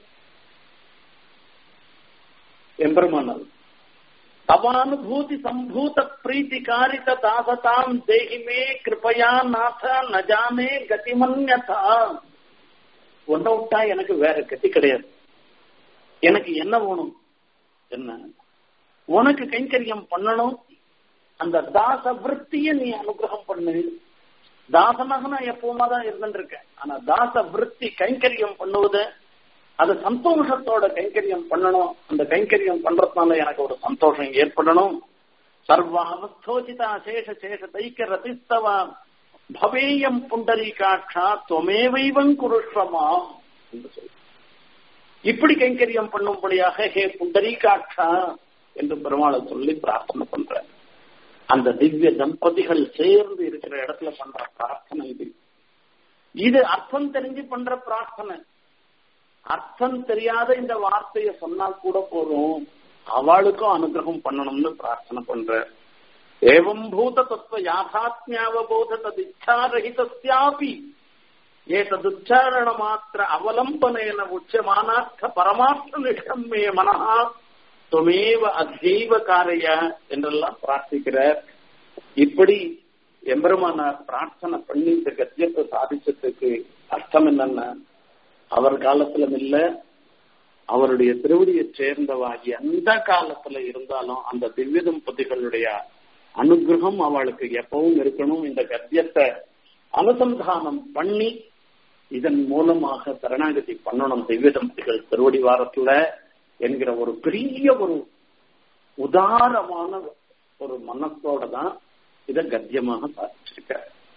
எம்பெருமானது தவானுபூதி சம்பூத பிரீத்தி காரித தாசதாம் தேகிமே கிருபயா நாத நஜானே கதிமன்யதா ஒன்ன விட்டா எனக்கு வேற கதி கிடையாது எனக்கு என்ன வேணும் என்ன உனக்கு கைங்கரியம் பண்ணணும் அந்த தாச விற்த்திய நீ அனுகிரகம் பண்ணு தாசனாக நான் எப்பவுமா தான் இருந்துருக்கேன் ஆனா தாச விற்பி கைங்கரியம் பண்ணுவது அது சந்தோஷத்தோட கைங்கரியம் பண்ணணும் அந்த கைங்கரியம் பண்றதுனால எனக்கு ஒரு சந்தோஷம் ஏற்படணும் சர்வாவஸ்தோசிதா சேஷ சேஷ தைக்க ரதிஸ்தவா பவேயம் புண்டரீகாட்சா துவமேவைவம் குருஷ்வமா என்று சொல்லி இப்படி கைங்கரியம் பண்ணும்படியாக ஹே புண்டரீகாட்சா என்று பெருமாளை சொல்லி பிரார்த்தனை பண்ற அந்த திவ்ய தம்பதிகள் சேர்ந்து இருக்கிற இடத்துல பண்ற பிரார்த்தனை இது இது அர்த்தம் தெரிஞ்சு பண்ற பிரார்த்தனை அர்த்தம் தெரியாத இந்த வார்த்தைய சொன்னா கூட போதும் அவளுக்கும் அனுகிரகம் பண்ணணும்னு பிரார்த்தனை பண்ற ஏவம் பூத தத்துவ யாதாத்மியாவபோத ததிச்சாரகிதாபி ஏததுச்சாரண மாத்திர அவலம்பனேன உச்சமானார்த்த பரமார்த்த நிஷ்டம் மே மனஹா துமேவ அத்தெய்வ காரைய என்றெல்லாம் பிரார்த்திக்கிறார் இப்படி எம்பெருமானார் பிரார்த்தனை பண்ணி இந்த கத்தியத்தை சாதிச்சதுக்கு அர்த்தம் என்னன்னா அவர் காலத்திலும் இல்ல அவருடைய திருவடியை சேர்ந்தவா எந்த காலத்துல இருந்தாலும் அந்த திவ்ய தம்பதிகளுடைய அனுகிரகம் அவளுக்கு எப்பவும் இருக்கணும் இந்த கத்தியத்தை அனுசந்தானம் பண்ணி இதன் மூலமாக சரணாகதி பண்ணணும் திவ்ய தம்பதிகள் திருவடி வாரத்துல என்கிற ஒரு பெரிய ஒரு உதாரமான ஒரு மனத்தோட தான் இத கத்தியமாக சாதிச்சிருக்க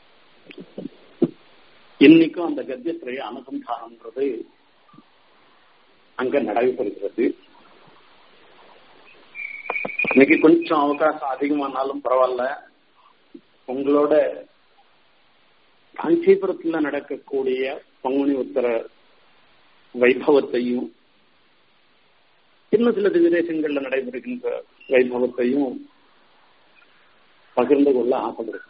இன்னைக்கும் அந்த கத்தியத்துறைய அனுசந்தானம்ன்றது அங்க நடைபெறுகிறது இன்னைக்கு கொஞ்சம் அவகாசம் அதிகமானாலும் பரவாயில்ல உங்களோட காஞ்சிபுரத்துல நடக்கக்கூடிய பங்குனி உத்தர வைபவத்தையும் இன்னும் சில விதேசங்கள்ல நடைபெறுகின்ற வைபவத்தையும் பகிர்ந்து கொள்ள ஆசைப்படுறேன்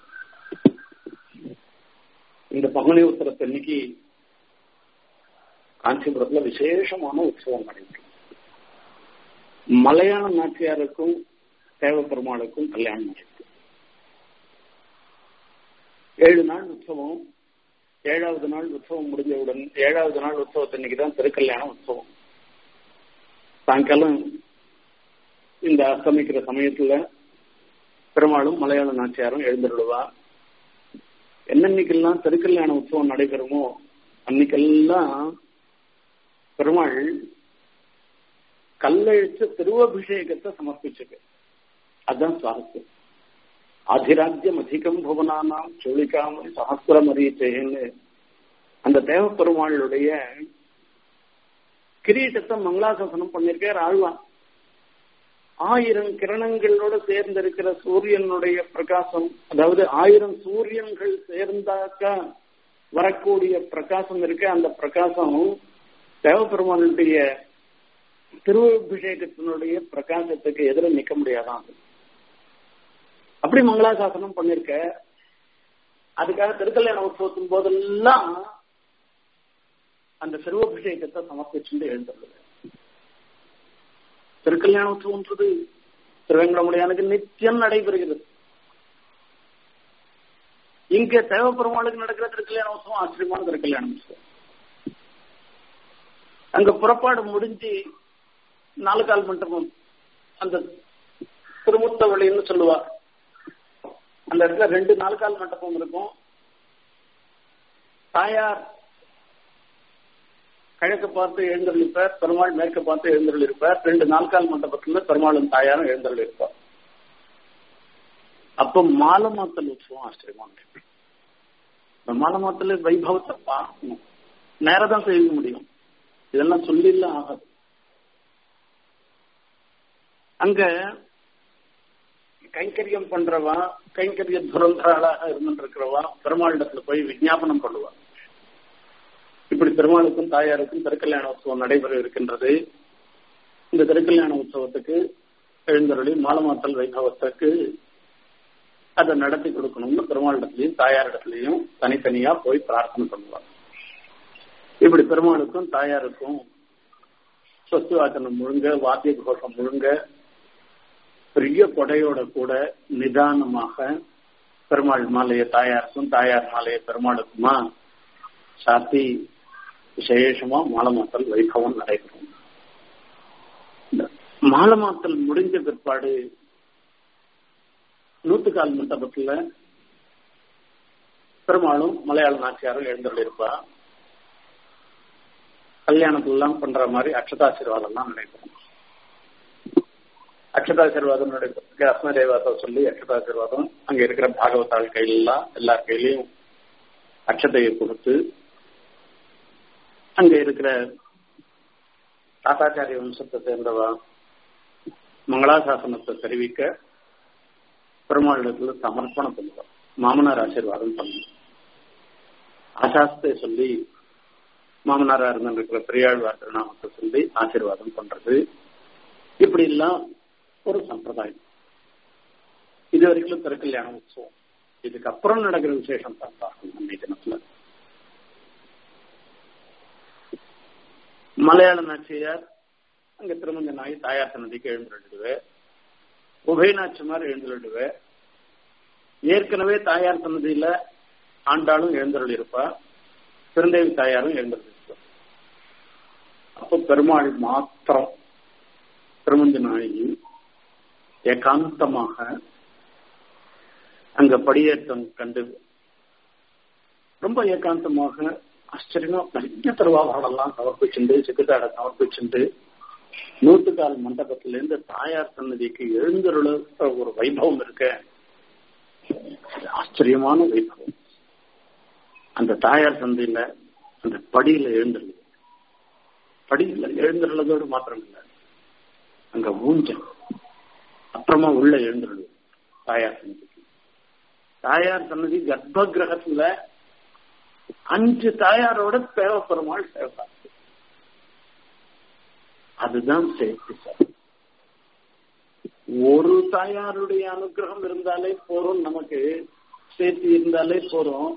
இந்த பங்குனி உத்தரத்தன்னைக்கு காஞ்சிபுரத்துல விசேஷமான உற்சவம் நடைபெறும் மலையாள நாச்சியாருக்கும் தேவப்பெருமாளுக்கும் கல்யாணம் நடைபெறும் ஏழு நாள் உற்சவம் ஏழாவது நாள் உற்சவம் முடிஞ்சவுடன் ஏழாவது நாள் உற்சவத்தன்னைக்கு தான் திருக்கல்யாண உற்சவம் சாயங்காலம் இந்த அஸ்தமிக்கிற சமயத்துல பெருமாளும் மலையாள நாச்சியாரும் எழுந்துடுவா என்னன்னைக்கெல்லாம் திருக்கல்யாண உற்சவம் நடைபெறுமோ அன்னைக்கெல்லாம் பெருமாள் கல்லழிச்ச திருவபிஷேகத்தை சமர்ப்பிச்சுக்கு அதுதான் சுவாரஸ்யம் அதிராஜ்யம் அதிகம் புவனானாம் சோழிக்காம சகசிரம் அறியிச்சேன்னு அந்த தேவப்பெருமாளுடைய கிரீட்டத்தை மங்களாசாசனம் பண்ணிருக்கார் ஆழ்வான் ஆயிரம் கிரணங்களோட சேர்ந்திருக்கிற சூரியனுடைய பிரகாசம் அதாவது ஆயிரம் சூரியன்கள் சேர்ந்தாக்க வரக்கூடிய பிரகாசம் இருக்கு அந்த பிரகாசம் தேவபெருமானுடைய திருவபிஷேகத்தினுடைய பிரகாசத்துக்கு எதிர நிக்க முடியாதான் அப்படி மங்களாசாசனம் பண்ணிருக்க அதுக்காக திருக்கல்யாண உற்சவத்தின் போதெல்லாம் அந்த திருவபிஷேகத்தை சமர்ப்பிச்சுட்டு எழுந்துள்ளது திருக்கல்யாண உற்சவம்ன்றது திருவேங்கடமுடியானுக்கு நித்தியம் நடைபெறுகிறது இங்க தேவப்பெருமாளுக்கு நடக்கிற திருக்கல்யாண உற்சவம் ஆச்சரியமான திருக்கல்யாண உற்சவம் அங்க புறப்பாடு முடிஞ்சு நாலு கால் மண்டபம் அந்த திருமுத்த வழின்னு சொல்லுவா அந்த இடத்துல ரெண்டு நாலு கால் மண்டபம் இருக்கும் தாயார் கிழக்கு பார்த்து எழுந்தருளிப்பார் பெருமாள் மேற்கு பார்த்து எழுந்தருளிருப்பார் ரெண்டு நாற்கால் மண்டபத்துல பெருமாளும் தாயாரும் எழுந்தருளிருப்பார் அப்ப மாலமாத்தல் உற்சவம் ஆச்சரியமா இருக்கு இந்த மாலமாத்தல வைபவத்தை பார்க்கணும் நேரதான் செய்ய முடியும் இதெல்லாம் சொல்லிடலாம் ஆகாது அங்க கைங்கரியம் பண்றவா கைங்கரிய துரந்தராளாக இருந்துருக்கிறவா பெருமாளிடத்துல போய் விஜாபனம் பண்ணுவா இப்படி பெருமாளுக்கும் தாயாருக்கும் திருக்கல்யாண உற்சவம் நடைபெற இருக்கின்றது இந்த திருக்கல்யாண உற்சவத்துக்கு எழுந்தருளி மாலமாத்தல் வைபவத்துக்கு அதை நடத்தி கொடுக்கணும்னு பெருமாளிடத்திலையும் தாயாரிடத்திலையும் தனித்தனியா போய் பிரார்த்தனை பண்ணுவாங்க இப்படி பெருமாளுக்கும் தாயாருக்கும் சொத்து வாக்கனம் முழுங்க வாத்திய கோஷம் முழுங்க பெரிய கொடையோட கூட நிதானமாக பெருமாள் மாலையை தாயாருக்கும் தாயார் மாலையை பெருமாளுக்குமா சாத்தி விசேஷமா மாலமாத்தல் வைபவம் நடைபெறும் மாலமாத்தல் முடிஞ்ச பிற்பாடு நூத்துக்கால் மண்டபத்துல பெருமாளும் மலையாள நாச்சியாரும் எழுந்தருளிருப்பா கல்யாணத்துலாம் பண்ற மாதிரி அக்ஷதாசீர்வாதம் எல்லாம் நடைபெறும் அக்ஷதாசீர்வாதம் நடைபெறதுக்கு அஸ்மதேவாத்தை சொல்லி அக்ஷதாசீர்வாதம் அங்க இருக்கிற பாகவதாள் கையிலாம் எல்லார் கையிலையும் அக்ஷதையை கொடுத்து அங்க இருக்கிற தாத்தாச்சாரிய வம்சத்தை சேர்ந்தவா மங்களாசாசனத்தை தெரிவிக்க பெருமாளிடத்துல சமர்ப்பணம் பண்ணுவார் மாமனார் ஆசீர்வாதம் பண்ணுவோம் ஆசாஸ்தை சொல்லி மாமனாரா இருந்திருக்கிற பெரியாழ்வார் திருநாமத்தை சொல்லி ஆசீர்வாதம் பண்றது இப்படி எல்லாம் ஒரு சம்பிரதாயம் இது வரைக்கும் திருக்கல்யாண உற்சவம் இதுக்கப்புறம் நடக்கிற விசேஷம் தான் பார்க்கணும் அன்னைக்கு தினத்துல மலையாள நாச்சியார் அங்க திருமஞ்ச நாய் தாயார் சன்னதிக்கு எழுந்துடுவேன் உபயநாச்சிமார் எழுந்துடுவேன் ஏற்கனவே தாயார் சன்னதியில ஆண்டாளும் எழுந்தருள் இருப்பா திருந்தேவி தாயாரும் எழுந்தருள் இருப்பா அப்போ பெருமாள் மாத்திரம் திருமஞ்ச நாயகி ஏகாந்தமாக அங்க படியேற்றம் கண்டு ரொம்ப ஏகாந்தமாக ஆச்சரியமா நிறைய திருவாபரணம் சமர்ப்பிச்சுண்டு சிக்குத்தாட சமர்ப்பிச்சுண்டு நூற்றுக்கால் மண்டபத்திலிருந்து தாயார் சன்னதிக்கு எழுந்தருள ஒரு வைபவம் இருக்க ஆச்சரியமான வைபவம் அந்த தாயார் சந்தையில அந்த படியில எழுந்துருது படியில எழுந்துள்ளதோடு மாத்திரம் இல்லை அங்க ஊஞ்சல் அப்புறமா உள்ள எழுந்துருது தாயார் சன்னதிக்கு தாயார் சன்னதி கர்ப்ப கிரகத்துல அஞ்சு தாயாரோட தேவப்பெருமாள் சேர்ந்தார் அதுதான் சேர்த்து சார் ஒரு தாயாருடைய அனுகிரகம் இருந்தாலே போறோம் நமக்கு சேர்த்து இருந்தாலே போறோம்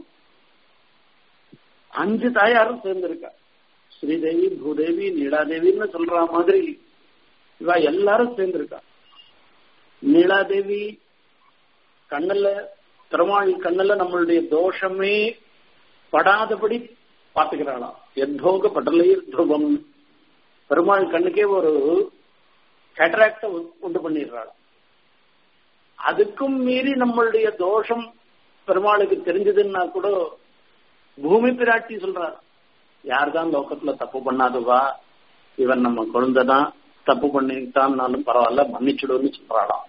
அஞ்சு தாயாரும் சேர்ந்திருக்கா ஸ்ரீதேவி பூதேவி நீலாதேவின்னு சொல்ற மாதிரி இவ எல்லாரும் சேர்ந்திருக்கா நீலாதேவி கண்ணுல பெருமாள் கண்ணுல நம்மளுடைய தோஷமே படாதபடி பாத்துக்கிறாளாம் எத்தோக படலையில் துருவம் பெருமாள் கண்ணுக்கே ஒரு கேட்டராக்ட உண்டு பண்ணிடுறாள் அதுக்கும் மீறி நம்மளுடைய தோஷம் பெருமாளுக்கு தெரிஞ்சதுன்னா கூட பூமி பிராட்டி சொல்றார் யார்தான் லோகத்துல தப்பு பண்ணாதுவா இவன் நம்ம குழந்தைதான் தப்பு பண்ணிட்டான்னாலும் பரவாயில்ல மன்னிச்சுடுன்னு சொல்றாளாம்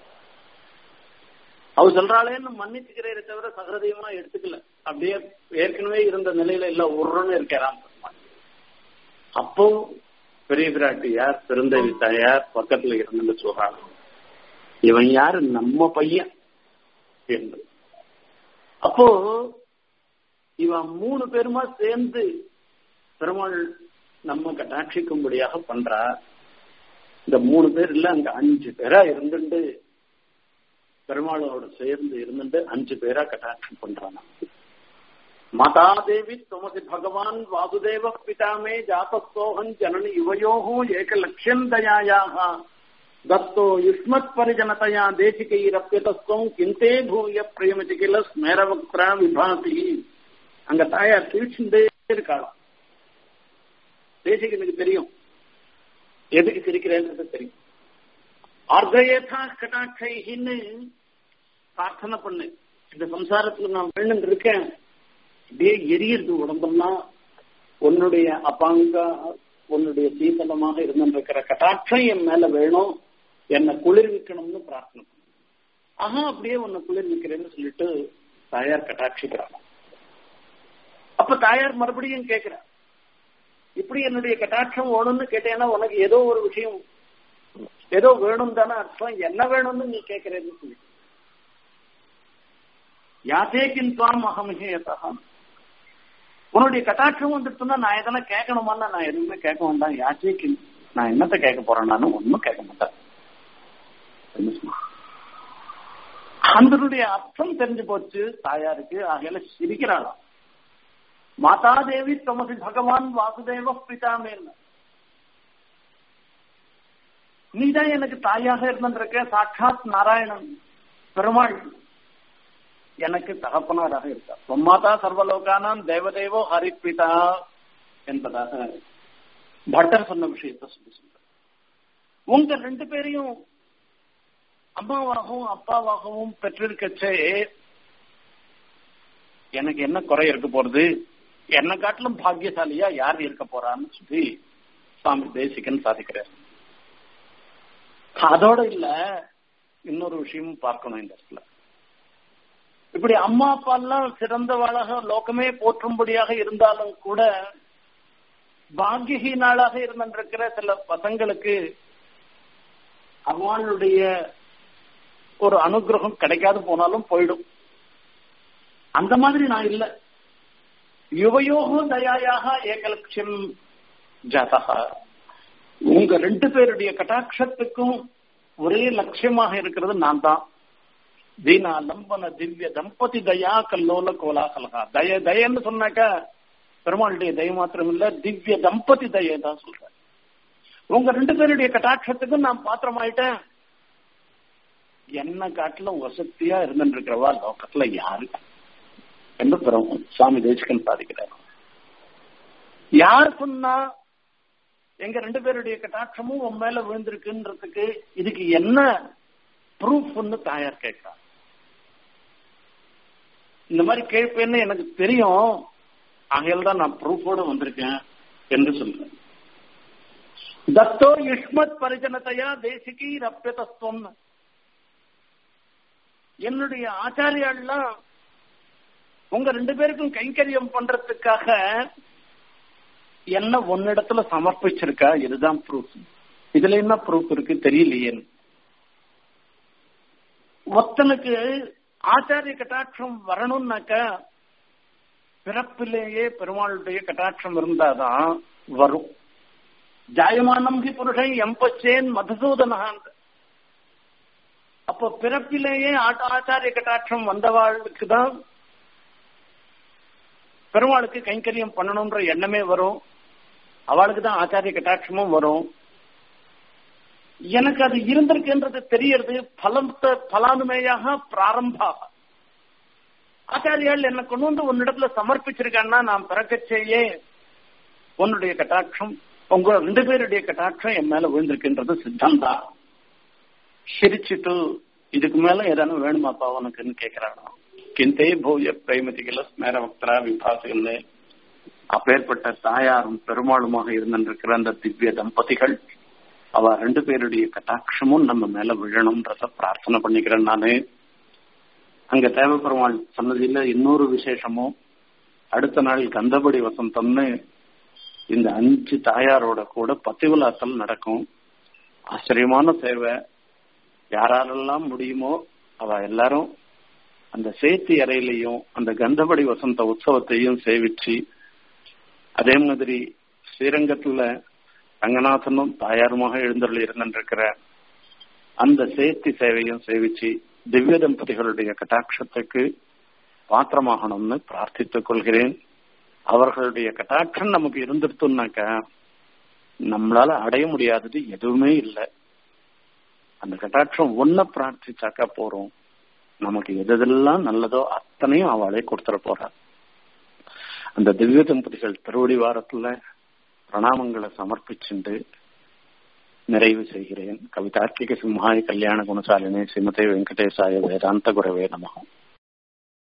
அவ சொல்றாளேன்னு மன்னிச்சுக்கிறே தவிர சகரதயமா எடுத்துக்கல அப்படியே ஏற்கனவே இருந்த நிலையில இல்ல உருன்னு இருக்கிறான் அப்போ பெரிய பிராட்டியார் பெருந்தேவி தாயார் பக்கத்துல இருந்து சொல்றாங்க இவன் யாரு நம்ம பையன் என்று அப்போ இவன் மூணு பேருமா சேர்ந்து பெருமாள் நம்ம கட்டாட்சிக்கும்படியாக பண்றா இந்த மூணு பேர் இல்ல அங்க அஞ்சு பேரா இருந்துட்டு பெருமாளோட சேர்ந்து இருந்துட்டு அஞ்சு பேரா கட்டாட்சம் பண்றானா மாதாதேவி துமசி பகவான் வாசுதேவ பிதாமே ஜாத்தோகம் ஜனனி யுவயோகோ ஏகலட்சியம் தயாயாக தத்தோ யுஷ்மத் பரிஜனதையா தேசிகைரப்பியதஸ்தம் கிந்தே பூய பிரியமதி கில ஸ்மேரவக்ரா விபாசி அங்க தாயார் சிரிச்சுட்டே இருக்காளாம் தேசிகனுக்கு தெரியும் எதுக்கு சிரிக்கிறேன்றது தெரியும் ஆர்தயேதா கட்டாட்சைன்னு பிரார்த்தனை பண்ணு இந்த சம்சாரத்துல நான் வேணுன்னு இருக்கேன் அப்படியே எரியுது உடம்பெல்லாம் உன்னுடைய அப்பாங்க உன்னுடைய சீதளமாக இருந்திருக்கிற கட்டாட்சம் என் மேல வேணும் என்னை குளிர்விக்கணும்னு பிரார்த்தனை பண்ணு. ஆஹா அப்படியே உன்னை குளிர்விக்கிறேன்னு சொல்லிட்டு தாயார் கட்டாட்சிக்கிறாங்க அப்ப தாயார் மறுபடியும் கேட்கிறார் இப்படி என்னுடைய கட்டாட்சம் வேணும்னு கேட்டேன்னா உனக்கு ஏதோ ஒரு விஷயம் ஏதோ வேணும் தானே அர்த்தம் என்ன வேணும்னு நீ கேட்கிறேன்னு சொல்லி யாசே கின்பாம் அகமிகேதா உன்னுடைய கட்டாட்சம் வந்துட்டுன்னா நான் எதனா கேட்கணுமான்னு நான் எதுவுமே கேட்க வேண்டாம் யாச்சே கின் நான் என்னத்த கேட்க போறேன் நானும் ஒன்னும் கேட்க மாட்டேன் என்ன சொன்னா? அதனுடைய அர்த்தம் தெரிஞ்சு போச்சு தாயாருக்கு ஆகையில சிரிக்கிறாளாம் மாதா தேவி தமசி பகவான் வாசுதேவ பிதாமேன் நீதான் எனக்கு தாயாக இருந்திருக்க சாட்சாத் நாராயணன் பெருமாள் எனக்கு தகப்பனாராக இருக்கார் சொம்மாதா சர்வலோகானாம் தேவதேவோ ஹரிப்பிதா என்பதாக பட்டர் சொன்ன விஷயத்தை சொல்லி சொல்ற உங்க ரெண்டு பேரையும் அம்மாவாகவும் அப்பாவாகவும் பெற்றிருக்கச்சே எனக்கு என்ன குறை இருக்க போறது என்ன காட்டிலும் பாக்கியசாலியா யார் இருக்க போறான்னு சொல்லி சுவாமி தேசிகன் சாதிக்கிறார் அதோட இல்ல இன்னொரு விஷயமும் பார்க்கணும் இந்த இடத்துல இப்படி அம்மா அப்பா எல்லாம் சிறந்தவளாக லோகமே போற்றும்படியாக இருந்தாலும் கூட பாக்கியஹீனாளாக இருந்திருக்கிற சில பசங்களுக்கு அவளுடைய ஒரு அனுகிரகம் கிடைக்காது போனாலும் போயிடும் அந்த மாதிரி நான் இல்ல யுவயோகோ தயாயாக ஏகலட்சம் ஜாதகா உங்க ரெண்டு பேருடைய கட்டாட்சத்துக்கும் ஒரே லட்சியமாக இருக்கிறது நான் தான் தீனா லம்பன திவ்ய தம்பதி தயா கல்லோல கோலாகலகா தய தயன்னு சொன்னாக்கா பெருமாளுடைய தய மாத்திரம் இல்ல திவ்ய தம்பதி தயை தான் சொல்றேன் உங்க ரெண்டு பேருடைய கட்டாட்சத்துக்கும் நான் பாத்திரமாயிட்டேன் என்ன காட்டிலும் வசதியா இருந்துட்டு இருக்கிறவா லோகத்துல யாரு என்று பிறகு சுவாமி தேசிகன் சாதிக்கிறார் யார் சொன்னா எங்க ரெண்டு பேருடைய கட்டாட்சமும் உன் மேல விழுந்திருக்குன்றதுக்கு இதுக்கு என்ன ப்ரூஃப்னு தாயார் கேட்கிறார் இந்த மாதிரி கேட்பேன்னு எனக்கு தெரியும் ஆகையால் தான் நான் ப்ரூஃபோட வந்திருக்கேன் என்று சொல்றேன் தத்தோ யுஷ்மத் பரிஜனத்தையா தேசிகி ரப்பியதத்துவம் என்னுடைய ஆச்சாரியாள்லாம் உங்க ரெண்டு பேருக்கும் கைங்கரியம் பண்றதுக்காக என்ன ஒன்னிடத்துல சமர்ப்பிச்சிருக்கா இதுதான் ப்ரூஃப் இதுல என்ன ப்ரூஃப் இருக்கு தெரியலையே ஒருத்தனுக்கு ஆச்சாரிய கட்டாட்சம் வரணும்னாக்க பிறப்பிலேயே பெருமாளுடைய கட்டாட்சம் இருந்தாதான் வரும் ஜாயமானம் ஹி புருஷன் எம்பச்சேன் மதுசூதனான் அப்போ பிறப்பிலேயே ஆச்சாரிய கட்டாட்சம் வந்தவாளுக்கு தான் பெருமாளுக்கு கைங்கரியம் பண்ணணும்ன்ற எண்ணமே வரும் அவளுக்கு தான் ஆச்சாரிய கட்டாட்சமும் வரும் எனக்கு அது இருந்திருக்குன்றது தெரியறது பலத்தை பலானுமையாக பிராரம்பா ஆச்சாரியால் என்ன கொண்டு வந்து உன்னிடத்துல சமர்ப்பிச்சிருக்கான்னா நான் பிறக்கச்சேயே உன்னுடைய கட்டாட்சம் உங்க ரெண்டு பேருடைய கட்டாட்சம் என் மேல விழுந்திருக்குன்றது சித்தந்தா சிரிச்சுட்டு இதுக்கு மேல ஏதானும் வேணுமாப்பா உனக்குன்னு கேக்குறானா கிந்தே பூய பிரேமதிகள ஸ்மேர பக்தரா விபாசிகள் அப்பேற்பட்ட தாயாரும் பெருமாளுமாக இருந்திருக்கிற அந்த திவ்ய தம்பதிகள் அவ ரெண்டு பேருடைய கட்டாட்சமும் நம்ம மேல விழணும்ன்றத பிரார்த்தனை பண்ணிக்கிறேன் நானு அங்க தேவ பெருமாள் சன்னதியில இன்னொரு விசேஷமும் அடுத்த நாள் கந்தபடி வசந்தம்னு இந்த அஞ்சு தாயாரோட கூட பத்திவிலாசல் நடக்கும் ஆச்சரியமான சேவை யாராலெல்லாம் முடியுமோ அவ எல்லாரும் அந்த சேத்தி அறையிலையும் அந்த கந்தபடி வசந்த உற்சவத்தையும் சேவிச்சு அதே மாதிரி ஸ்ரீரங்கத்துல ரங்கநாதனும் தாயாருமாக எழுந்தருள் இருந்திருக்கிற அந்த சேத்தி சேவையும் சேவிச்சு திவ்ய தம்பதிகளுடைய கட்டாட்சத்துக்கு பாத்திரமாகணும்னு பிரார்த்தித்துக் கொள்கிறேன் அவர்களுடைய கட்டாட்சம் நமக்கு இருந்துருத்தோம்னாக்க நம்மளால அடைய முடியாதது எதுவுமே இல்லை அந்த கட்டாட்சம் ஒன்ன பிரார்த்திச்சாக்கா போறோம் நமக்கு எதெல்லாம் நல்லதோ அத்தனையும் அவளே கொடுத்துட போறார் அந்த திவ்ய தம்பதிகள் திருவடி வாரத்துல பிரணாமங்களை சமர்ப்பிச்சுண்டு நிறைவு செய்கிறேன் கவிதார்க்கிக சிம்ஹாய கல்யாண குணசாலினே ஸ்ரீமதே வெங்கடேசாய வேதாந்த குரவே நமகம்